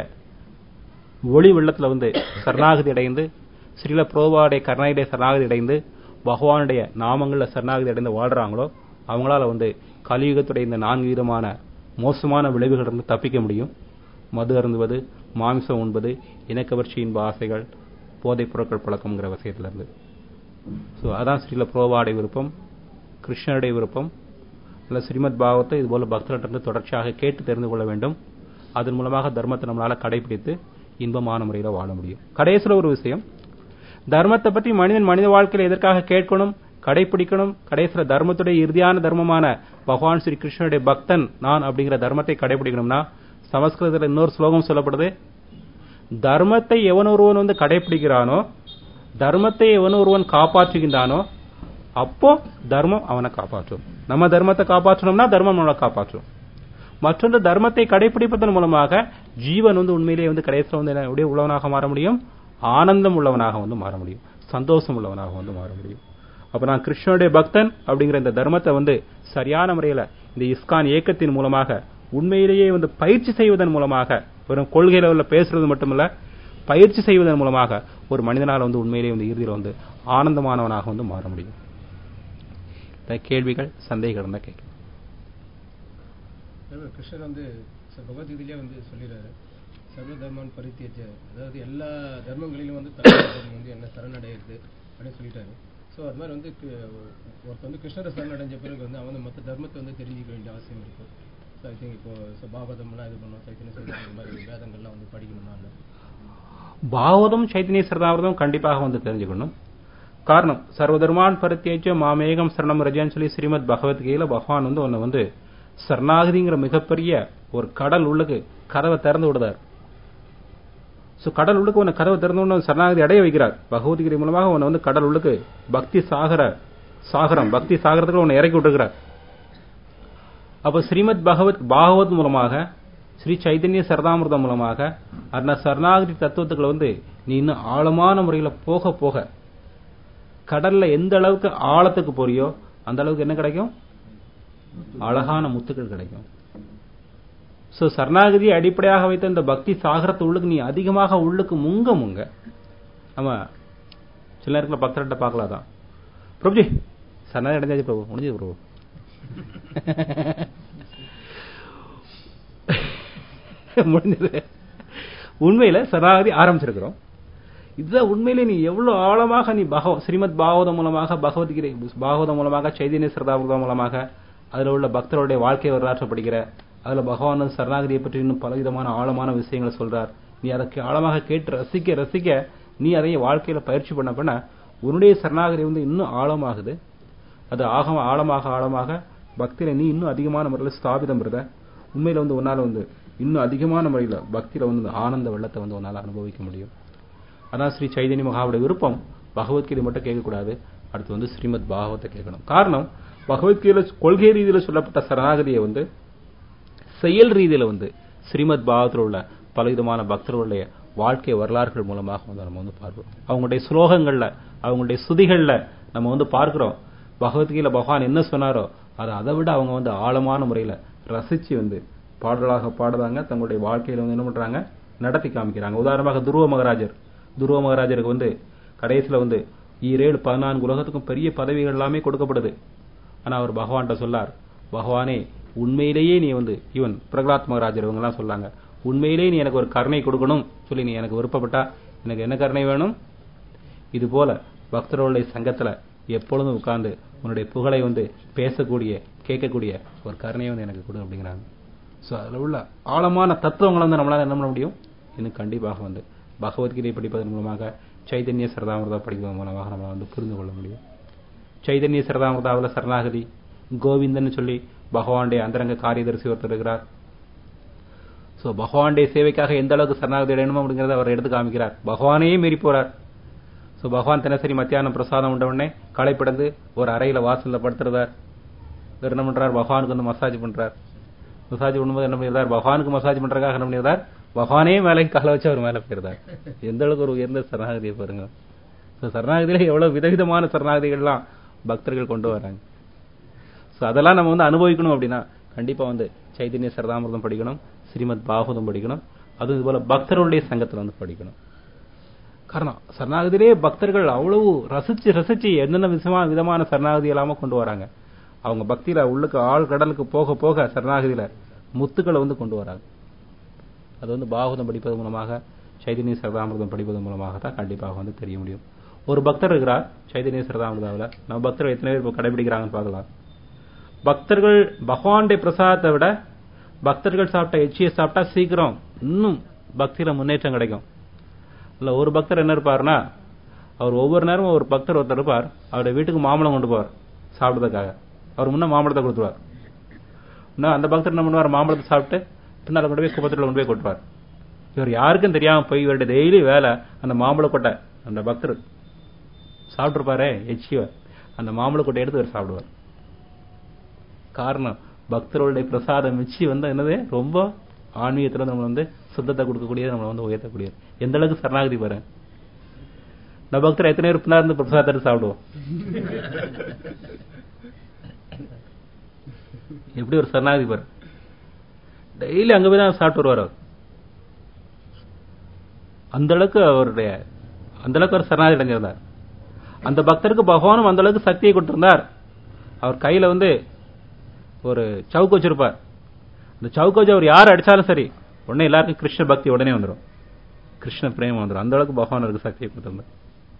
ஒளி வெள்ளத்துல வந்து சரணாகதி அடைந்து ஸ்ரீல புரோபாடைய கருணையுடைய சரணாகதி அடைந்து பகவானுடைய நாமங்கள்ல சரணாகதி அடைந்து வாழ்றாங்களோ அவங்களால வந்து கலியுகத்துடைய இந்த நான்கு விதமான மோசமான விளைவுகளிலிருந்து தப்பிக்க முடியும் மது அருந்துவது மாமிசம் உண்பது இனக்கவர்ச்சி இன்ப ஆசைகள் போதைப் பொருட்கள் பழக்கம்ங்கிற விஷயத்திலிருந்து ஸோ அதான் ஸ்ரீல புரோபாடைய விருப்பம் கிருஷ்ணருடைய விருப்பம் இல்லை ஸ்ரீமத் பாகவத்தை இதுபோல பக்தர்களிடம் தொடர்ச்சியாக கேட்டு தெரிந்து கொள்ள வேண்டும் அதன் மூலமாக தர்மத்தை நம்மளால கடைபிடித்து இன்பமான முறையில் வாழ முடியும் கடைசியில் ஒரு விஷயம் தர்மத்தை பற்றி மனிதன் மனித வாழ்க்கையில எதற்காக கேட்கணும் கடைபிடிக்கணும் கடைசியில தர்மத்துடைய இறுதியான தர்மமான பகவான் ஸ்ரீ கிருஷ்ணனுடைய பக்தன் நான் அப்படிங்கிற தர்மத்தை கடைபிடிக்கணும்னா சமஸ்கிருதத்தில் இன்னொரு ஸ்லோகம் சொல்லப்படுது தர்மத்தை எவன் ஒருவன் வந்து கடைபிடிக்கிறானோ தர்மத்தை எவன் ஒருவன் காப்பாற்றுகின்றானோ அப்போ தர்மம் அவனை காப்பாற்றும் நம்ம தர்மத்தை காப்பாற்றணும்னா தர்மம் நம்மளை காப்பாற்றும் மற்றொன்று தர்மத்தை கடைபிடிப்பதன் மூலமாக ஜீவன் வந்து உண்மையிலேயே வந்து கடைசியில் வந்து என்ன உள்ளவனாக மாற முடியும் ஆனந்தம் உள்ளவனாக வந்து மாற முடியும் சந்தோஷம் உள்ளவனாக வந்து மாற முடியும் அப்ப நான் கிருஷ்ணனுடைய பக்தன் அப்படிங்கிற இந்த தர்மத்தை வந்து சரியான முறையில இந்த இஸ்கான் இயக்கத்தின் மூலமாக உண்மையிலேயே வந்து பயிற்சி செய்வதன் மூலமாக வெறும் கொள்கை லெவலில் பேசுறது மட்டுமல்ல பயிற்சி செய்வதன் மூலமாக ஒரு மனிதனால் வந்து உண்மையிலேயே வந்து இறுதியில் வந்து ஆனந்தமானவனாக வந்து மாற முடியும் கேள்விகள் சந்தேகங்கள் இருந்தால் கேட்கலாம் கிருஷ்ணர் வந்து பகவத்கீதையிலே வந்து சொல்லிடுறாரு சர்வ தர்மான் பரித்தியஜ அதாவது எல்லா தர்மங்களிலும் வந்து தர்மம் வந்து என்ன சரணடையிறது அப்படின்னு சொல்லிட்டாரு ஸோ அது மாதிரி வந்து ஒருத்தர் வந்து கிருஷ்ணரை சரணடைஞ்ச பிறகு வந்து அவன் மற்ற தர்மத்தை வந்து தெரிஞ்சுக்க வேண்டிய அவசியம் இருக்கும் ஸோ ஐ திங்க் இப்போ ஸோ பாகவதம்லாம் இது பண்ணோம் சைத்தன்ய சைதன்யம் இந்த மாதிரி வேதங்கள்லாம் வந்து படிக்கணும்னா பாகவதம் சைத்தன்ய சரதாவிரதம் கண்டிப்பாக வந்து தெரிஞ்சுக்கணும் காரணம் சர்வதர்மான் பரித்தியஜ மாமேகம் சரணம் ரஜான்னு சொல்லி ஸ்ரீமத் பகவத்கீதையில பகவான் வந்து உன்னை வந்து சரணாகதிங்கிற மிகப்பெரிய ஒரு கடல் உள்ளுக்கு கதவை திறந்து விடுதார் சோ கடல் உள்ளுக்கு உன்னை கதவை திறந்து விட சரணாகதி அடைய வைக்கிறார் பகவத்கீதை மூலமாக உன்னை வந்து கடல் உள்ளுக்கு பக்தி சாகர சாகரம் பக்தி சாகரத்துக்கு உன்னை இறக்கி விட்டுருக்கிறார் அப்ப ஸ்ரீமத் பகவத் பாகவத் மூலமாக ஸ்ரீ சைதன்ய சரதாமிரதம் மூலமாக அந்த சரணாகதி தத்துவத்துக்களை வந்து நீ இன்னும் ஆழமான முறையில் போக போக கடல்ல எந்த அளவுக்கு ஆழத்துக்கு போறியோ அந்த அளவுக்கு என்ன கிடைக்கும் அழகான முத்துக்கள் கிடைக்கும் சோ சரணாகதியை அடிப்படையாக வைத்த இந்த பக்தி சாகரத்து உள்ளுக்கு நீ அதிகமாக உள்ளுக்கு முங்க முங்க நம்ம சில நேரத்தில் பக்தர்கிட்ட பார்க்கலாம் தான் பிரபுஜி சரணாகதி அடைஞ்சாச்சு பிரபு முடிஞ்சது பிரபு முடிஞ்சது உண்மையில சரணாகதி ஆரம்பிச்சிருக்கிறோம் இதுதான் உண்மையிலே நீ எவ்வளவு ஆழமாக நீ பகவ ஸ்ரீமத் பாகவதம் மூலமாக பகவத்கீதை பாகவதம் மூலமாக சைதன்ய சிரதாபுரம் மூலமாக அதுல உள்ள பக்தருடைய வாழ்க்கை வரலாற்றை படிக்கிற அதுல பகவான் வந்து சரணாகதியை பற்றி இன்னும் பலவிதமான ஆழமான விஷயங்களை சொல்றார் நீ அதை ஆழமாக கேட்டு ரசிக்க ரசிக்க நீ அதை வாழ்க்கையில பயிற்சி பண்ண பண்ண உன்னுடைய சரணாகதி வந்து இன்னும் ஆழமாகுது அது ஆக ஆழமாக ஆழமாக பக்தியில நீ இன்னும் அதிகமான முறையில் ஸ்தாபிதம் பெறுத உண்மையில வந்து உன்னால வந்து இன்னும் அதிகமான முறையில பக்தியில வந்து இந்த ஆனந்த வெள்ளத்தை வந்து உன்னால அனுபவிக்க முடியும் அதான் ஸ்ரீ சைதன்ய மகாவுடைய விருப்பம் பகவத்கீதை மட்டும் கேட்கக்கூடாது அடுத்து வந்து ஸ்ரீமத் பாகவத்தை கேட்கணும் காரணம் பகவத்கீதை கொள்கை ரீதியில சொல்லப்பட்ட சரணாகதியை வந்து செயல் ரீதியில வந்து ஸ்ரீமத் பாகவத்தில் உள்ள பலவிதமான பக்தர்களுடைய வாழ்க்கை வரலாறுகள் மூலமாக வந்து நம்ம வந்து பார்க்கிறோம் அவங்களுடைய ஸ்லோகங்கள்ல அவங்களுடைய சுதிகள்ல நம்ம வந்து பார்க்கிறோம் பகவத்கீதை பகவான் என்ன சொன்னாரோ அதை அதை விட அவங்க வந்து ஆழமான முறையில ரசிச்சு வந்து பாடலாக பாடுறாங்க தங்களுடைய வாழ்க்கையில வந்து என்ன பண்றாங்க நடத்தி காமிக்கிறாங்க உதாரணமாக துருவ மகாராஜர் துருவ மகாராஜருக்கு வந்து கடைசியில வந்து ஈரேழு பதினான்கு உலகத்துக்கும் பெரிய பதவிகள் எல்லாமே கொடுக்கப்படுது ஆனா அவர் பகவான்கிட்ட சொல்லார் பகவானே உண்மையிலேயே நீ வந்து இவன் பிரகலாத் மகாராஜர் இவங்க எல்லாம் சொல்லாங்க உண்மையிலேயே நீ எனக்கு ஒரு கருணை கொடுக்கணும் சொல்லி நீ எனக்கு விருப்பப்பட்டா எனக்கு என்ன கருணை வேணும் இது போல பக்தர்களுடைய சங்கத்துல எப்பொழுதும் உட்கார்ந்து உன்னுடைய புகழை வந்து பேசக்கூடிய கேட்கக்கூடிய ஒரு கருணையை வந்து எனக்கு கொடு அப்படிங்கிறாங்க ஸோ அதில் உள்ள ஆழமான தத்துவங்களை வந்து நம்மளால என்ன பண்ண முடியும் இன்னும் கண்டிப்பாக வந்து பகவத்கீதை படிப்பதன் மூலமாக சைதன்ய சரதாமிரதா படிப்பதன் மூலமாக நம்மளால வந்து புரிந்து கொள்ள முடியும் சைதன்ய சரதாமிரதாவில் சரணாகதி கோவிந்தன் சொல்லி பகவானுடைய அந்தரங்க காரியதரிசி ஒருத்தர் இருக்கிறார் ஸோ பகவானுடைய சேவைக்காக எந்த அளவுக்கு சரணாகதி அடையணுமோ அப்படிங்கிறத அவர் எடுத்து காமிக்கிறார் பகவானே மீறி போறார் ஸோ பகவான் தினசரி மத்தியானம் பிரசாதம் உண்ட உடனே களைப்படந்து ஒரு அறையில வாசல்ல படுத்துறதார் இவர் என்ன பண்றார் பகவானுக்கு வந்து மசாஜ் பண்றார் மசாஜ் பண்ணும்போது என்ன பண்ணிருந்தார் பகவானுக்கு மசாஜ் பண்றதுக்காக என்ன பண்ணிருந்தார் பகவானே மேலே காலை வச்சு அவர் மேலே போயிருந்தார் எந்த அளவுக்கு ஒரு உயர்ந்த சரணாகதியை பாருங்க ஸோ சரணாகதியில எவ்வளவு விதவிதமான சரணாகதிகள்லாம் பக்தர்கள் கொண்டு வராங்க ஸோ அதெல்லாம் நம்ம வந்து அனுபவிக்கணும் அப்படின்னா கண்டிப்பா வந்து சைதன்ய சரதாமிரதம் படிக்கணும் ஸ்ரீமத் பாகவதம் படிக்கணும் அதுவும் இது போல பக்தர்களுடைய சங்கத்துல வந்து படிக்கணும் காரணம் சரணாகதியிலே பக்தர்கள் அவ்வளவு ரசிச்சு ரசிச்சு என்னென்ன விதமா விதமான சரணாகதி எல்லாம கொண்டு வராங்க அவங்க பக்தியில உள்ளுக்கு ஆழ் கடலுக்கு போக போக சரணாகதியில முத்துக்களை வந்து கொண்டு வராங்க அது வந்து பாகவதம் படிப்பது மூலமாக சைதன்ய சரதாமிரதம் படிப்பது மூலமாக தான் கண்டிப்பாக வந்து தெரிய முடியும் ஒரு பக்தர் இருக்கிறார் சைதன்ய சரதாமிரதாவில் நம்ம பக்தர்கள் எத்தனை பேர் இப்போ கடைபிடிக்கிறாங்கன்னு பார்க்கலாம் பக்தர்கள் பகவானுடைய பிரசாதத்தை விட பக்தர்கள் சாப்பிட்ட எச்சியை சாப்பிட்டா சீக்கிரம் இன்னும் பக்தியில முன்னேற்றம் கிடைக்கும் இல்ல ஒரு பக்தர் என்ன இருப்பாருன்னா அவர் ஒவ்வொரு நேரமும் ஒரு பக்தர் ஒருத்தர் இருப்பார் அவருடைய வீட்டுக்கு மாம்பழம் கொண்டு போவார் சாப்பிடுறதுக்காக அவர் முன்ன மாம்பழத்தை கொடுத்துருவார் இன்னும் அந்த பக்தர் என்ன பண்ணுவார் மாம்பழத்தை சாப்பிட்டு பின்னால கொண்டு போய் குப்பத்தில் கொண்டு போய் கொட்டுவார் இவர் யாருக்கும் தெரியாம போய் இவருடைய டெய்லி வேலை அந்த மாம்பழ கொட்டை அந்த பக்தர் சாப்பிட்டுருப்பாரே எச்சிய அந்த மாம்பழ கொட்டை எடுத்து அவர் சாப்பிடுவார் காரணம் பக்தர்களுடைய பிரசாதம் மிச்சி வந்து என்னது ரொம்ப ஆன்மீகத்துல நம்ம வந்து சுத்தத்தை கொடுக்கக்கூடியது நம்மளை வந்து உயர்த்தக்கூடியது எந்த அளவுக்கு சரணாகதி பாரு நம்ம பக்தர் எத்தனை பேர் பின்னா இருந்து பிரசாதத்தை சாப்பிடுவோம் எப்படி ஒரு சரணாகதி பாரு டெய்லி அங்க போய் தான் சாப்பிட்டு வருவார் அவர் அந்த அளவுக்கு அவருடைய அந்த அளவுக்கு அவர் சரணாகதி அடைஞ்சிருந்தார் அந்த பக்தருக்கு பகவானும் அந்த அளவுக்கு சக்தியை கொடுத்திருந்தார் அவர் கையில வந்து ஒரு சவுக்கு வச்சிருப்பார் அந்த சவுக்கு வச்சு அவர் யார் அடிச்சாலும் சரி உடனே எல்லாருக்கும் கிருஷ்ண பக்தி உடனே வந்துடும் கிருஷ்ண பிரேமம் வந்துடும் அந்த அளவுக்கு பகவான் அவருக்கு சக்தியை கொடுத்திருந்தார்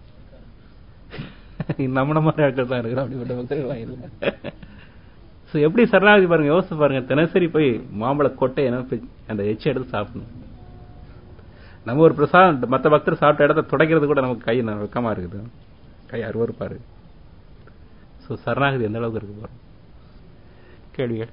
நம்மள மாதிரி ஆட்கள் தான் இருக்கிறோம் அப்படிப்பட்ட பக்தர்கள்லாம் இல்லை ஸோ எப்படி சரணாகதி பாருங்க யோசிச்சு பாருங்க தினசரி போய் மாம்பழ கொட்டை அந்த எச்சை எடுத்து சாப்பிடணும் நம்ம ஒரு பிரசாதம் மற்ற பக்தர் சாப்பிட்ட இடத்த துடைக்கிறது கூட நமக்கு கை வெக்கமா இருக்குது கை அருவறுப்பாரு ஸோ சரணாகதி எந்த அளவுக்கு இருக்கு பாருங்க கேள்விகள்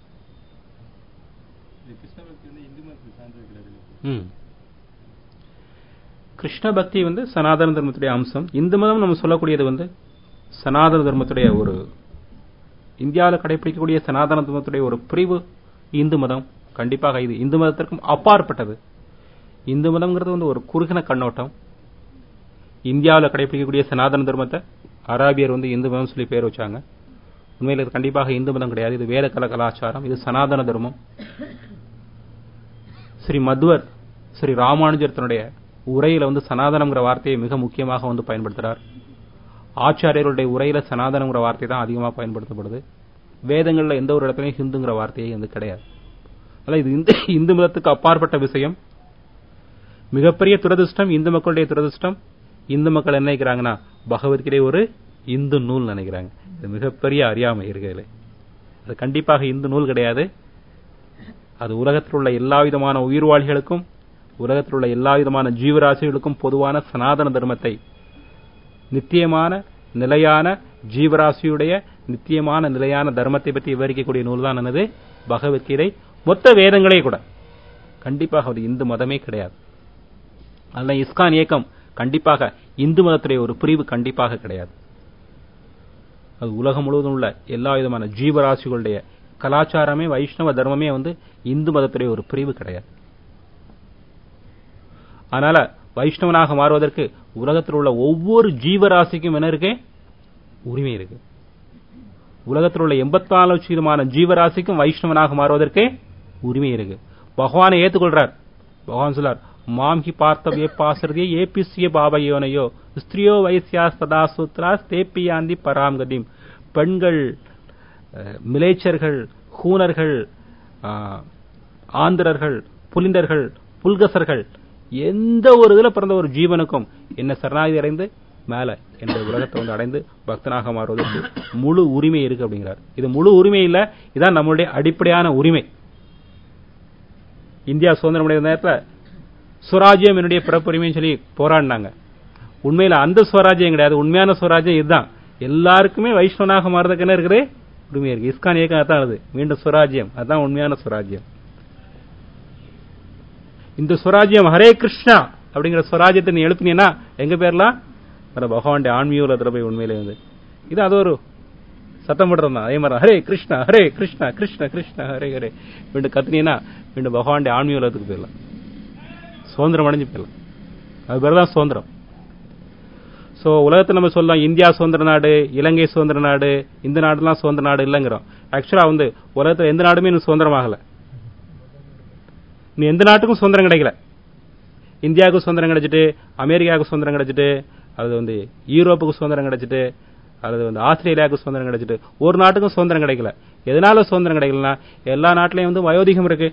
கிருஷ்ண பக்தி வந்து சனாதன தர்மத்துடைய அம்சம் இந்து மதம் நம்ம சொல்லக்கூடியது வந்து சனாதன தர்மத்துடைய ஒரு இந்தியாவில் கடைபிடிக்கக்கூடிய சனாதன தர்மத்துடைய ஒரு பிரிவு இந்து மதம் கண்டிப்பாக இது இந்து மதத்திற்கும் அப்பாற்பட்டது இந்து மதம்ங்கிறது வந்து ஒரு குறுகின கண்ணோட்டம் இந்தியாவில் கடைபிடிக்கக்கூடிய சனாதன தர்மத்தை அராபியர் வந்து இந்து மதம் சொல்லி பேர் வச்சாங்க உண்மையில் இது கண்டிப்பாக இந்து மதம் கிடையாது இது வேத கல கலாச்சாரம் இது சனாதன தர்மம் ஸ்ரீ மத்வர் ஸ்ரீ ராமானுஜர் தன்னுடைய உரையில வந்து சனாதனம்ங்கிற வார்த்தையை மிக முக்கியமாக வந்து பயன்படுத்துறார் ஆச்சாரியர்களுடைய உரையில சனாதனங்கிற வார்த்தை தான் அதிகமாக பயன்படுத்தப்படுது வேதங்கள்ல எந்த ஒரு இடத்துலையும் ஹிந்துங்கிற வார்த்தையே வந்து கிடையாது அதனால இது இந்து இந்து மதத்துக்கு அப்பாற்பட்ட விஷயம் மிகப்பெரிய துரதிருஷ்டம் இந்து மக்களுடைய துரதிருஷ்டம் இந்து மக்கள் என்ன நினைக்கிறாங்கன்னா பகவத்கீதை ஒரு இந்து நூல் நினைக்கிறாங்க இது மிகப்பெரிய அறியாமை இருக்கிறதுல அது கண்டிப்பாக இந்து நூல் கிடையாது அது உலகத்தில் உள்ள எல்லா விதமான உயிர்வாழிகளுக்கும் உலகத்தில் உள்ள எல்லா விதமான ஜீவராசிகளுக்கும் பொதுவான சனாதன தர்மத்தை நித்தியமான நிலையான ஜீவராசியுடைய நித்தியமான நிலையான தர்மத்தை பற்றி விவரிக்கக்கூடிய நூல் தான் என்னது பகவத்கீதை மொத்த வேதங்களே கூட கண்டிப்பாக அது இந்து மதமே கிடையாது அதனால இஸ்கான் இயக்கம் கண்டிப்பாக இந்து மதத்துடைய ஒரு பிரிவு கண்டிப்பாக கிடையாது அது உலகம் முழுவதும் உள்ள எல்லா விதமான ஜீவராசிகளுடைய கலாச்சாரமே வைஷ்ணவ தர்மமே வந்து இந்து மதத்துடைய ஒரு பிரிவு கிடையாது அதனால வைஷ்ணவனாக மாறுவதற்கு உலகத்தில் உள்ள ஒவ்வொரு ஜீவராசிக்கும் என்ன இருக்கு உரிமை இருக்கு உலகத்தில் உள்ள எண்பத்தி நாலு லட்சமான ஜீவராசிக்கும் வைஷ்ணவனாக மாறுவதற்கு உரிமை இருக்கு பகவானை ஏத்துக்கொள்றார் பகவான் சொல்லார் மாம் ஹி பார்த்தவிய பாசரதியே ஏபிசிய பாபயோனையோ ஸ்திரியோ வைசியாஸ் ததா சூத்ராஸ் தேப்பியாந்தி பராம் கதிம் பெண்கள் அஹ், மிலேச்சர்கள் ஹூனர்கள் ஆஹ், ஆந்திரர்கள் புலிந்தர்கள் புல்கசர்கள் எந்த ஒரு இதுல பிறந்த ஒரு ஜீவனுக்கும் என்ன சரணாகதி அடைந்து மேல என்ற உலகத்தை வந்து அடைந்து பக்தனாக மாறுவதற்கு முழு உரிமை இருக்கு அப்படிங்கிறார் இது முழு உரிமை இல்ல இதான் நம்மளுடைய அடிப்படையான உரிமை இந்தியா சுதந்திரம் அடைந்த நேரத்துல சுவராஜ்யம் என்னுடைய பிறப்புரிமைன்னு சொல்லி போராடினாங்க உண்மையில அந்த சுவராஜ்யம் கிடையாது உண்மையான சுவராஜ்யம் இதுதான் எல்லாருக்குமே வைஷ்ணவனாக மாறுறதுக்கு என்ன இருக்குது உரிமை இருக்கு இஸ்கான் இயக்கம் அதான் அது மீண்டும் சுவராஜ்யம் அதுதான் உண்மையான சுவராஜ்யம் இந்த சுவராஜ்யம் ஹரே கிருஷ்ணா அப்படிங்கிற சுவராஜ்யத்தை நீ எழுப்பினீங்கன்னா எங்க பேர்லாம் வர பகவானுடைய ஆன்மீகத்துல போய் உண்மையிலே வந்து இது அது ஒரு சத்தம் போடுறது தான் அதே மாதிரி ஹரே கிருஷ்ணா ஹரே கிருஷ்ணா கிருஷ்ண கிருஷ்ணா ஹரே ஹரே மீண்டும் கத்துனீங்கன்னா மீண்டும் பகவானுடைய ஆன்மீகத்துக்கு போயிடலாம் சுதந்திரம் அடைஞ்சு போயிடலாம் அது பேர் தான் சுதந்திரம் சோ உலகத்துல நம்ம சொல்லலாம் இந்தியா சுதந்திர நாடு இலங்கை சுதந்திர நாடு இந்த நாடுலாம் சுதந்திர நாடு இல்லைங்கிறோம் ஆக்சுவலா வந்து உலகத்துல எந்த நாடுமே இன்னும் சுதந்திரமாகல நீ எந்த நாட்டுக்கும் சுதந்திரம் கிடைக்கல இந்தியாவுக்கு சுதந்திரம் கிடைச்சிட்டு அமெரிக்காவுக்கு சுதந்திரம் கிடைச்சிட்டு அது வந்து யூரோப்புக்கு சுதந்திரம் கிடைச்சிட்டு அல்லது வந்து ஆஸ்திரேலியாவுக்கு சுதந்திரம் கிடைச்சிட்டு ஒரு நாட்டுக்கும் சுதந்திரம் கிடைக்கல எதனால சுதந்திரம் கிடைக்கலனா எல்லா நாட்டிலையும் வந்து வயோதிகம் இருக்கு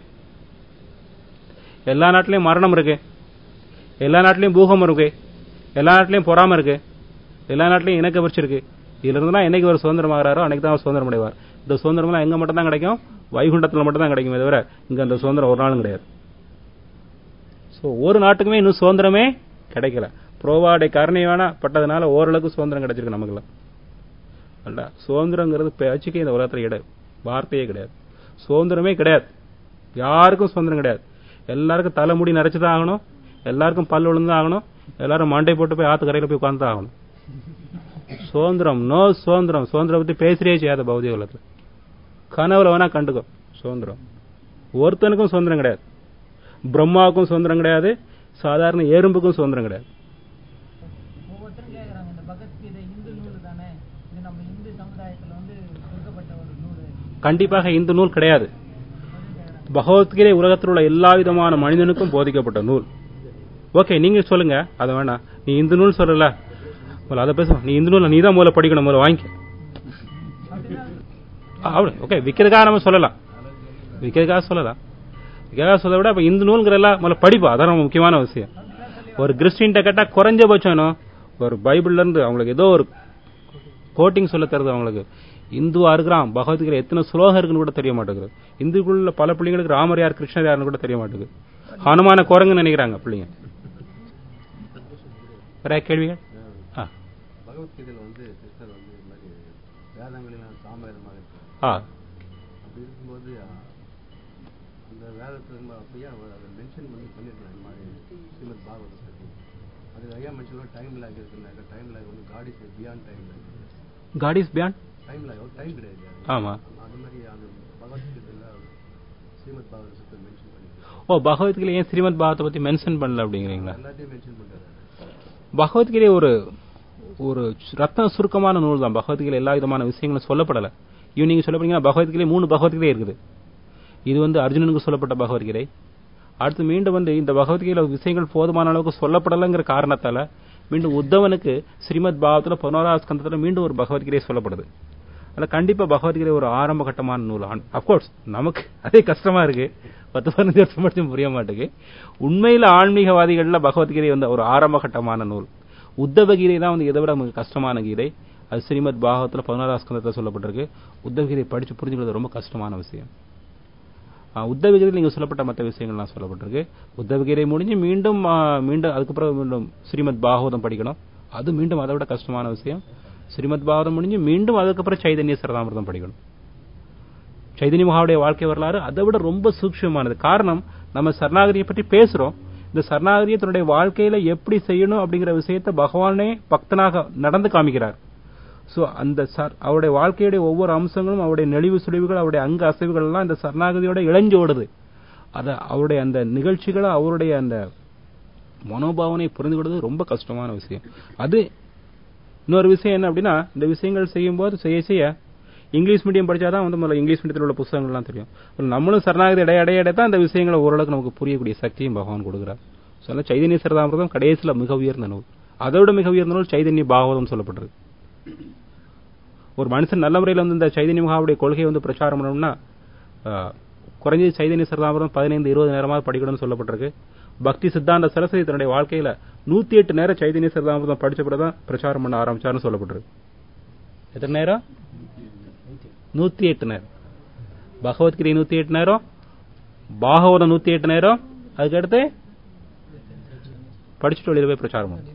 எல்லா நாட்டிலையும் மரணம் இருக்கு எல்லா நாட்டிலையும் பூகம்பம் இருக்கு எல்லா நாட்டிலையும் பொறாம இருக்கு எல்லா நாட்டிலையும் இணக்க பரிச்சு இருக்கு இதுல இருந்துலாம் என்னைக்கு ஒரு சுதந்திரம் ஆகிறாரோ அன்னைக்கு தான் அவர் சுதந்திரம் அடைவார் இந்த சுதந்திரம்லாம் எங்க மட்டும் தான் கிடைக்கும் வைகுண்டத்துல மட்டும் தான் கிடைக்குமே தவிர இங்க அந்த சுதந்திரம் ஒரு நாளும் கிடையாது சோ ஒரு நாட்டுக்குமே இன்னும் சுதந்திரமே கிடைக்கல புரோவாடை கருணை வேணா பட்டதுனால ஓரளவுக்கு சுதந்திரம் கிடைச்சிருக்கு நமக்குலாம் அல்ல சுதந்திரங்கிறது பேச்சுக்கே இந்த உலகத்துல கிடையாது வார்த்தையே கிடையாது சுதந்திரமே கிடையாது யாருக்கும் சுதந்திரம் கிடையாது எல்லாருக்கும் தலைமுடி நரைச்சுதான் ஆகணும் எல்லாருக்கும் பல் விழுந்து ஆகணும் எல்லாரும் மண்டை போட்டு போய் ஆத்து கரையில போய் உட்கார்ந்து ஆகணும் சுதந்திரம் நோ சுதந்திரம் சுதந்திரம் பத்தி பேசுறே செய்யாத பௌதிக உலகத்துல கனவுல வேணா கண்டுக்கோ சுதந்திரம் ஒருத்தனுக்கும் சுதந்திரம் கிடையாது பிரம்மாவுக்கும் சுதந்திரம் கிடையாது சாதாரண எறும்புக்கும் சுதந்திரம் கிடையாது ஒவ்வொருத்தரும் கேக்குறாங்க இந்த பகவத்கீதை இந்து நூல் தானே இது நம்ம இந்து சமுதாயத்துல வந்து கொடுக்கப்பட்ட ஒரு நூல் கண்டிப்பாக இந்த நூல் கிடையாது பகவத்கீதை உலகத்தில் உள்ள எல்லா விதமான மனிதனுக்கும் போதிக்கப்பட்ட நூல் ஓகே நீங்க சொல்லுங்க அதை வேணாம் நீ இந்த நூல் சொல்லல முதல்ல அதை பேசுவோம் நீ இந்த நூல் நீ தான் முதல்ல படிக்கணும் முதல்ல வாங்கிக்க அப்படி ஓகே விற்கிறதுக்காக நம்ம சொல்லலாம் விற்கிறதுக்காக சொல்லலாம் விற்கிறதுக்காக சொல்ல விட அப்ப இந்த நூல்ங்கிற எல்லாம் முதல்ல படிப்பா அதான் ரொம்ப முக்கியமான விஷயம் ஒரு கிறிஸ்டின்ட்ட கேட்டா குறைஞ்சபட்சம் ஒரு பைபிள்ல இருந்து அவங்களுக்கு ஏதோ ஒரு கோட்டிங் சொல்ல தருது அவங்களுக்கு இந்துவா இருக்கிறான் பகவத்கீதை எத்தனை ஸ்லோகம் இருக்குன்னு கூட தெரிய மாட்டேங்குது இந்துக்குள்ள பல பிள்ளைங்களுக்கு ராமர் யார் கிருஷ்ணர் யாருன்னு கூட தெரிய மாட்டேங்குது ஹனுமான குரங்குன்னு நினைக்கிறாங்க பிள்ளைங்க வேற கேள்விகள் ஆ பகவத்கீதையில வந்து கிருஷ்ணர் வந்து இது மாதிரி வேதங்களெல்லாம் சாமவேதமாக இருக்கு ஆ அப்படி இருக்கும்போது அ, அந்த வேதத்தை நம்ம அப்படியே அவர் அதை மென்ஷன் பண்ணி பண்ணிருக்கலாம் இந்த மாதிரி ஸ்ரீமத் பாகவதம் பத்தி அது ஐயா மென்ஷன் டைம் லேக் இருக்குனாக்க டைம் லேக் வந்து God is beyond time lag God is beyond time lag time கிடையாது ஆமா அது மாதிரி அந்த பகவத்கீதையில ஸ்ரீமத் பாகவதத்தை மென்ஷன் பண்ணிருக்காரு ஓ பகவத்கீதை ஏன் ஸ்ரீமத் பாகவத்தை பத்தி மென்ஷன் பண்ணல அப்படிங்கிறீங்களா எல்லாத்தையும் மென்ஷன் பண்றாரு பகவத்கீதை ஒரு ஒரு ரத்ன சுருக்கமான நூல் தான் பகவத்கீதை எல்லா விதமான விஷயங்களும் சொல்லப்படல இவன் நீங்க சொல்ல போனீங்கன்னா பகவத்கீதை மூணு பகவத்கீதை இருக்குது இது வந்து அர்ஜுனனுக்கு சொல்லப்பட்ட பகவத்கீதை அடுத்து மீண்டும் வந்து இந்த பகவத்கீதையில விஷயங்கள் போதுமான அளவுக்கு சொல்லப்படலைங்கிற காரணத்தால மீண்டும் உத்தவனுக்கு ஸ்ரீமத் பாகவத்துல பதினோராவது ஸ்கந்தத்துல மீண்டும் ஒரு பகவத்கீதை சொல்லப்படுது அதுல கண்டிப்பா பகவத்கீதை ஒரு ஆரம்ப கட்டமான நூல் அப்கோர்ஸ் நமக்கு அதே கஷ்டமா இருக்கு பத்து பதினஞ்சு வருஷம் மட்டும் புரிய மாட்டேங்குது உண்மையில ஆன்மீகவாதிகள்ல பகவத்கீதை வந்து ஒரு ஆரம்ப கட்டமான நூல் உத்தவ கீதை தான் வந்து இதை விட நமக்கு கஷ்டமான கீதை அது ஸ்ரீமத் பாகவத்தில் பதினாறாம் ஸ்கந்தத்தில் சொல்லப்பட்டிருக்கு உத்தவகீதை படித்து புரிஞ்சுக்கிறது ரொம்ப கஷ்டமான விஷயம் ஆஹ் உத்தவகீதையில் நீங்கள் சொல்லப்பட்ட மற்ற விஷயங்கள்லாம் சொல்லப்பட்டிருக்கு உத்தவகீதை முடிஞ்சு மீண்டும் ஆஹ் மீண்டும் அதுக்கப்புறம் மீண்டும் ஸ்ரீமத் பாகவதம் படிக்கணும் அது மீண்டும் அதை விட கஷ்டமான விஷயம் ஸ்ரீமத் பாகவதம் முடிஞ்சு மீண்டும் அதுக்கப்புறம் சைதன்ய சரதாமிரதம் படிக்கணும் சைதன்ய மகாவுடைய வாழ்க்கை வரலாறு அதை விட ரொம்ப சூக்ஷ்மமானது காரணம் நம்ம சரணாகதியை பற்றி பேசுறோம் இந்த சரணாகதியை தன்னுடைய வாழ்க்கையில எப்படி செய்யணும் அப்படிங்கிற விஷயத்தை பகவானே பக்தனாக நடந்து காமிக்கிறார் சோ அந்த சர் அவருடைய வாழ்க்கையுடைய ஒவ்வொரு அம்சங்களும் அவருடைய நெளிவு சுழிவுகள் அவருடைய அங்க அசைவுகள் எல்லாம் இந்த சரணாகதியோட இளைஞ்சோடுது அத அவருடைய அந்த நிகழ்ச்சிகளை அவருடைய அந்த மனோபாவனை புரிந்து கொள்வது ரொம்ப கஷ்டமான விஷயம் அது இன்னொரு விஷயம் என்ன அப்படின்னா இந்த விஷயங்கள் செய்யும்போது செய்ய செய்ய இங்கிலீஷ் மீடியம் படிச்சாதான் வந்து முதல்ல இங்கிலீஷ் மீடியத்தில் உள்ள புத்தகங்கள்லாம் தெரியும் நம்மளும் சரணாகதி இடைய இடைய இடைய தான் இந்த விஷயங்களை ஓரளவுக்கு நமக்கு புரியக்கூடிய சக்தியும் பகவான் கொடுக்குறார் சொல்ல சைதன்ய சரதாமிரதம் கடைசியில் மிக உயர்ந்த நூல் அதோட மிக உயர்ந்த நூல் சைதன்ய பாகவதம் சொல்லப்பட்டிருக்கு ஒரு மனுஷன் நல்ல முறையில் வந்து இந்த சைதன்ய மகாவுடைய கொள்கையை வந்து பிரச்சாரம் பண்ணணும்னா ஆஹ், குறைஞ்சது சைதன்ய சரதாமிரதம் பதினைந்து இருபது நேரமாக படிக்கணும்னு சொல்லப்பட்டிருக்கு பக்தி சித்தாந்த சரஸ்வதி தன்னுடைய வாழ்க்கையில நூத்தி எட்டு நேரம் சைதன்ய சரதாமிரதம் படிச்ச பிறகுதான் பிரச்சாரம் பண்ண ஆரம்பிச்சாருன்னு சொல்லப்பட்டிருக்கு எத்தனை நேரம் நூத்தி எட்டு நேரம் பகவத்கீதை நூத்தி எட்டு நேரம் பாகவதம் நூத்தி எட்டு நேரம் அதுக்கடுத்து படிச்சுட்டு வெளியில போய் பிரச்சாரம் பண்ணும்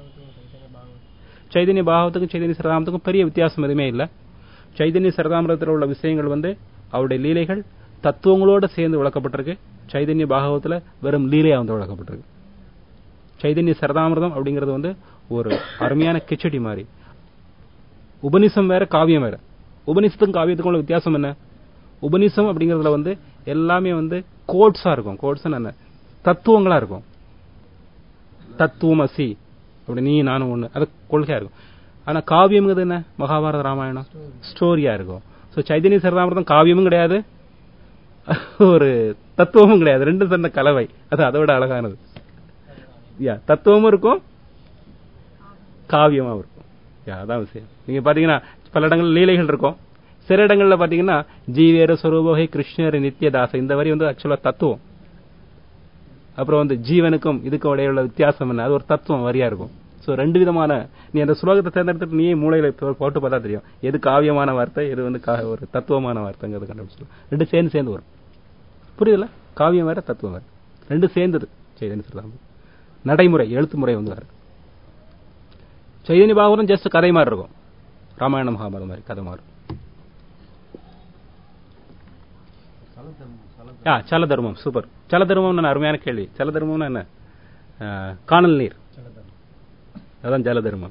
சைதன்ய பாகவத்துக்கும் சைதன்ய சரதாமத்துக்கும் பெரிய வித்தியாசம் எதுவுமே இல்லை சைதன்ய சரதாமிரத்தில் உள்ள விஷயங்கள் வந்து அவருடைய லீலைகள் தத்துவங்களோட சேர்ந்து விளக்கப்பட்டிருக்கு சைதன்ய பாகவத்துல வெறும் லீலையா வந்து விளக்கப்பட்டிருக்கு சைதன்ய சரதாமிரதம் அப்படிங்கிறது வந்து ஒரு அருமையான கிச்சடி மாதிரி உபனிஷம் வேற காவியம் வேற உபனிஷத்துக்கும் காவியத்துக்கும் உள்ள வித்தியாசம் என்ன உபனிஷம் அப்படிங்கறதுல வந்து எல்லாமே வந்து கோட்ஸா இருக்கும் கோட்ஸ் என்ன தத்துவங்களா இருக்கும் தத்துவமசி அப்படி நீ நானும் ஒண்ணு அது கொள்கையா இருக்கும் ஆனா காவியம்ங்கிறது என்ன மகாபாரத ராமாயணம் ஸ்டோரியா இருக்கும் சோ சைதன்ய சரதாமிரதம் காவியமும் கிடையாது ஒரு தத்துவமும் கிடையாது ரெண்டும் சேர்ந்த கலவை அது அதை விட அழகானது யா தத்துவமும் இருக்கும் காவியமா இருக்கும் யா அதான் விஷயம் நீங்க பாத்தீங்கன்னா பல இடங்கள்ல லீலைகள் இருக்கும் சில இடங்கள்ல பாத்தீங்கன்னா ஜீவேர ஸ்வரூபகை கிருஷ்ணர் நித்யதாச இந்த வரி வந்து ஆக்சுவலா தத்துவம் அப்புறம் வந்து ஜீவனுக்கும் இதுக்கும் இடையே உள்ள வித்தியாசம் என்ன அது ஒரு தத்துவம் வரியா இருக்கும் சோ ரெண்டு விதமான நீ அந்த ஸ்லோகத்தை தேர்ந்தெடுத்துட்டு நீயே மூளையில போ- போட்டு பார்த்தா தெரியும் எது காவியமான வார்த்தை எது வந்து கா- ஒரு தத்துவமான வார்த்தைங்கிறது கண்டுபிடிச்சு ரெண்டு சேர்ந்து சேர்ந்து வரும் புரியுதுல காவியம் வேற தத்துவம் வேற ரெண்டு சேர்ந்தது சைதன்ய சொல்லலாம் நடைமுறை எழுத்து முறை வந்து வேற சைதன்ய பாகவதம் ஜஸ்ட் கதை மாதிரி இருக்கும் ராமாயண மகாபாரதம் மாதிரி கதை மாதிரி ஆ சல தர்மம் சூப்பர் சல தர்மம் அருமையான கேள்வி சல தர்மம்னா என்ன ஆ, காணல் நீர் அதான் ஜல தர்மம்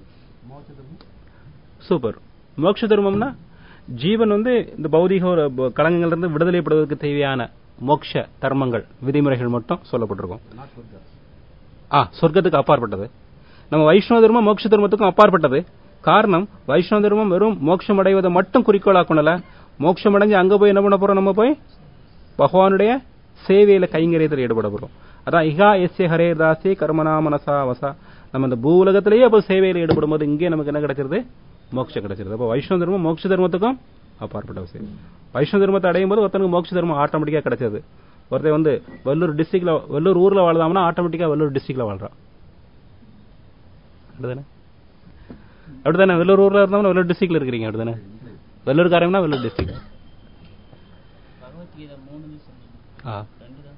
சூப்பர் மோட்ச தர்மம்னா ஜீவன் வந்து இந்த பௌதிக ஒரு ப- களங்கங்கள்ல இருந்து விடுதலைப்படுவதற்கு தேவையான மோட்ச தர்மங்கள் விதிமுறைகள் மட்டும் சொல்லப்பட்டிருக்கும் ஆ சொர்க்கத்துக்கு அப்பாற்பட்டது நம்ம வைஷ்ணவ தர்மம் மோட்ச தர்மத்துக்கும் அப்பாற்பட்டது காரணம் வைஷ்ணவ தர்மம் வெறும் மோட்சம் அடைவதை மட்டும் குறிக்கோளாக்கணும்ல மோட்சம் அடைஞ்சு அங்க போய் என்ன பண்ண போறோம் நம்ம போய் பகவானுடைய சேவையில கைங்கரியத்தில் ஈடுபட போறோம் அதான் இகா எஸ்ய ஹரே தாசே கர்மனா மனசா வசா நம்ம இந்த பூலகத்திலேயே அப்போ சேவையில் ஈடுபடும் போது இங்கே நமக்கு என்ன கிடைச்சிருது மோட்சம் கிடைச்சிருது அப்போ வைஷ்ணவ தர்மம் மோட்ச தர்மத்துக்கும் அப்பாற்பட்ட விஷயம் வைஷ்ணவ தர்மத்தை அடையும் போது ஒருத்தனுக்கு மோட்ச தர்மம் ஆட்டோமேட்டிக்கா கிடைச்சது ஒருத்தன் வந்து வெள்ளூர் டிஸ்ட்ரிக்ட்ல வெள்ளூர் ஊர்ல வாழ்தாம்னா ஆட்டோமேட்டிக்கா வெள்ளூர் டிஸ்ட்ரிக்ட்ல வாழ்றான் அப்படிதானே அப்படிதானே வெள்ளூர் ஊர்ல இருந்தவங்க வெள்ளூர் டிஸ்ட்ரிக்ட்ல இருக்கிறீங்க அப்படிதானே வெள்ளூர் காரம்னா வெள்ளூர் டிஸ்ட்ரிக்ட் பகவத்கீதை மூணுன்னு சொன்னீங்க ஆ ரெண்டு தான்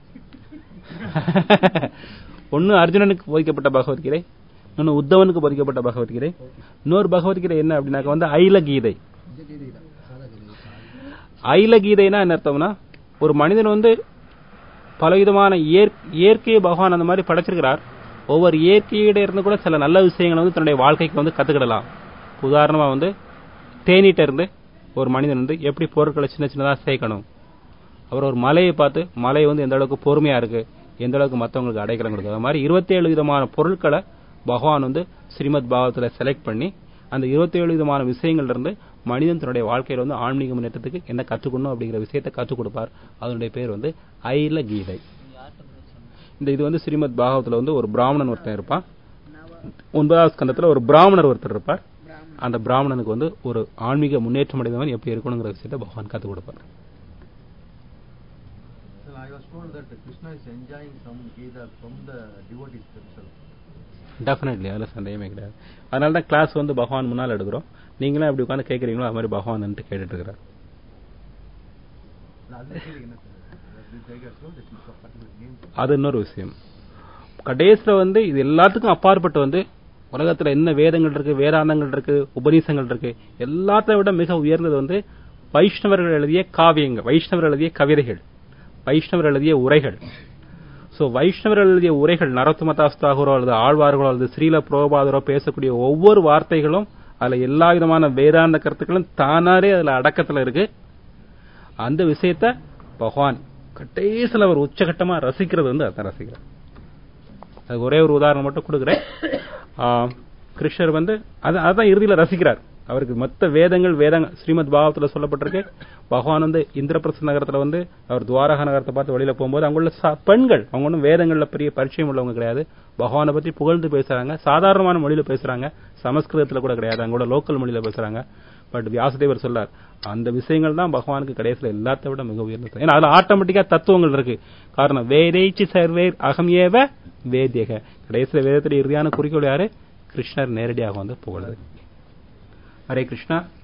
ஒன்னு அர்ஜுனனுக்கு போதிக்கப்பட்ட பகவத்கீதை இன்னொன்னு உத்தவனுக்கு போதிக்கப்பட்ட பகவத்கீதை இன்னொரு பகவத்கீதை என்ன அப்படின்னாக்க வந்து ஐல கீதை கீதை தான் சாதா கீதை ஐல கீதைனா என்ன அர்த்தம்னா ஒரு மனிதன் வந்து பலவிதமான இயற்- இயற்கையை பகவான் அந்த மாதிரி படைச்சிருக்கிறார் ஒவ்வொரு இயற்கையிட இருந்து கூட சில நல்ல விஷயங்களை வந்து தன்னுடைய வாழ்க்கைக்கு வந்து கத்துக்கிடலாம் உதாரணமா வந்து தேனீட்ட இருந்து ஒரு மனிதன் வந்து எப்படி பொருட்களை சின்ன சின்னதா சேர்க்கணும் அப்புறம் ஒரு மலையை பார்த்து மலை வந்து எந்த அளவுக்கு பொறுமையா இருக்கு எந்த அளவுக்கு மற்றவங்களுக்கு அடைக்கலம் கொடுக்குது அது மாதிரி 27 விதமான பொருட்களை பகவான் வந்து ஸ்ரீமத் பாகவத்துல செலக்ட் பண்ணி அந்த 27 விதமான விஷயங்கள்ல இருந்து மனிதன் தன்னுடைய வாழ்க்கையில வந்து ஆன்மீக முன்னேற்றத்துக்கு என்ன கற்றுக்கணும் அப்படிங்கிற விஷயத்தை கற்றுக் கொடுப்பார் அதனுடைய பேர் வந்து ஐல கீதை யார்கிட்ட போய் சொன்னீங்க இந்த இது வந்து ஸ்ரீமத் பாகவத்துல வந்து ஒரு பிராமணன் ஒருத்தன் இருப்பான் ஒன்பதாவது ஸ்கந்தத்துல ஒரு பிராமணர் ஒருத்தர் இருப்பார் அந்த பிராமணனுக்கு வந்து ஒரு ஆன்மீக முன்னேற்றம் அடைந்தவன் எப்படி இருக்கணுங்கிற விஷயத்தை பகவான் கற்றுக் கொடுப்பார் Sir, I was told that Krishna is enjoying some Gita from the devotees themselves. Definitely அதில் சந்தேகமே கிடையாது அதனால தான் கிளாஸ் வந்து பகவான் முன்னால் எடுக்கிறோம் நீங்களும் எப்படி உட்காந்து கேட்குறீங்களோ அது மாதிரி பகவான் வந்துட்டு கேட்டுட்டு இருக்கிறார் அந்த கேள்வி என்ன சார் டைகர்ஸோ பர்டிகுலர் நேம் அது இன்னொரு விஷயம் கடைசியில வந்து இது எல்லாத்துக்கும் அப்பாற்பட்டு வந்து உலகத்துல என்ன வேதங்கள் இருக்கு வேதாந்தங்கள் இருக்கு உபதேசங்கள் இருக்கு எல்லாத்தை விட மிக உயர்ந்தது வந்து வைஷ்ணவர்கள் எழுதிய காவியங்கள் வைஷ்ணவர் எழுதிய கவிதைகள் வைஷ்ணவர் எழுதிய உரைகள் சோ வைஷ்ணவர் எழுதிய உரைகள் நரத்துமதாஸ் தாகூரோ அல்லது ஆழ்வார்களோ அல்லது ஸ்ரீல புரோபாதரோ பேசக்கூடிய ஒவ்வொரு வார்த்தைகளும் அதுல எல்லா விதமான வேதாந்த கருத்துக்களும் தானாரே அதுல அடக்கத்துல இருக்கு அந்த விஷயத்த பகவான் கடைசியில் அவர் உச்சகட்டமா ரசிக்கிறது வந்து அதான் ரசிக்கிறார் அதுக்கு ஒரே ஒரு உதாரணம் மட்டும் கொடுக்குறேன் ஆ, கிருஷ்ணர் வந்து அது அதான் இறுதியில ரசிக்கிறார் அவருக்கு மொத்த வேதங்கள் வேதங்கள் ஸ்ரீமத் பாகவத்துல சொல்லப்பட்டிருக்கு பகவான் வந்து இந்திரபிரஸ்த நகரத்துல வந்து அவர் துவாரகா நகரத்தை பார்த்து வெளியில போகும்போது அங்குள்ள ச- பெண்கள் அவங்க ஒன்றும் வேதங்கள்ல பெரிய பரிச்சயம் உள்ளவங்க கிடையாது பகவானை பத்தி புகழ்ந்து பேசுறாங்க சாதாரணமான மொழியில பேசுறாங்க சமஸ்கிருதத்துல கூட கிடையாது அங்கோட லோக்கல் மொழியில பேசுறாங்க பட் வியாசதேவர் சொல்லார் அந்த விஷயங்கள் தான் பகவானுக்கு கடைசியில எல்லாத்தை விட மிக உயர்ந்தது ஏன்னா அதுல ஆட்டோமேட்டிக்கா தத்துவங்கள் இருக்கு காரணம் வேதேச்சி சர்வேர் அகம் ஏவ வேதியக கடைசியில வேதத்துல இறுதியான குறிக்கோள் யாரு கிருஷ்ணர் நேரடியாக வந்து புகழுது ஹரே கிருஷ்ணா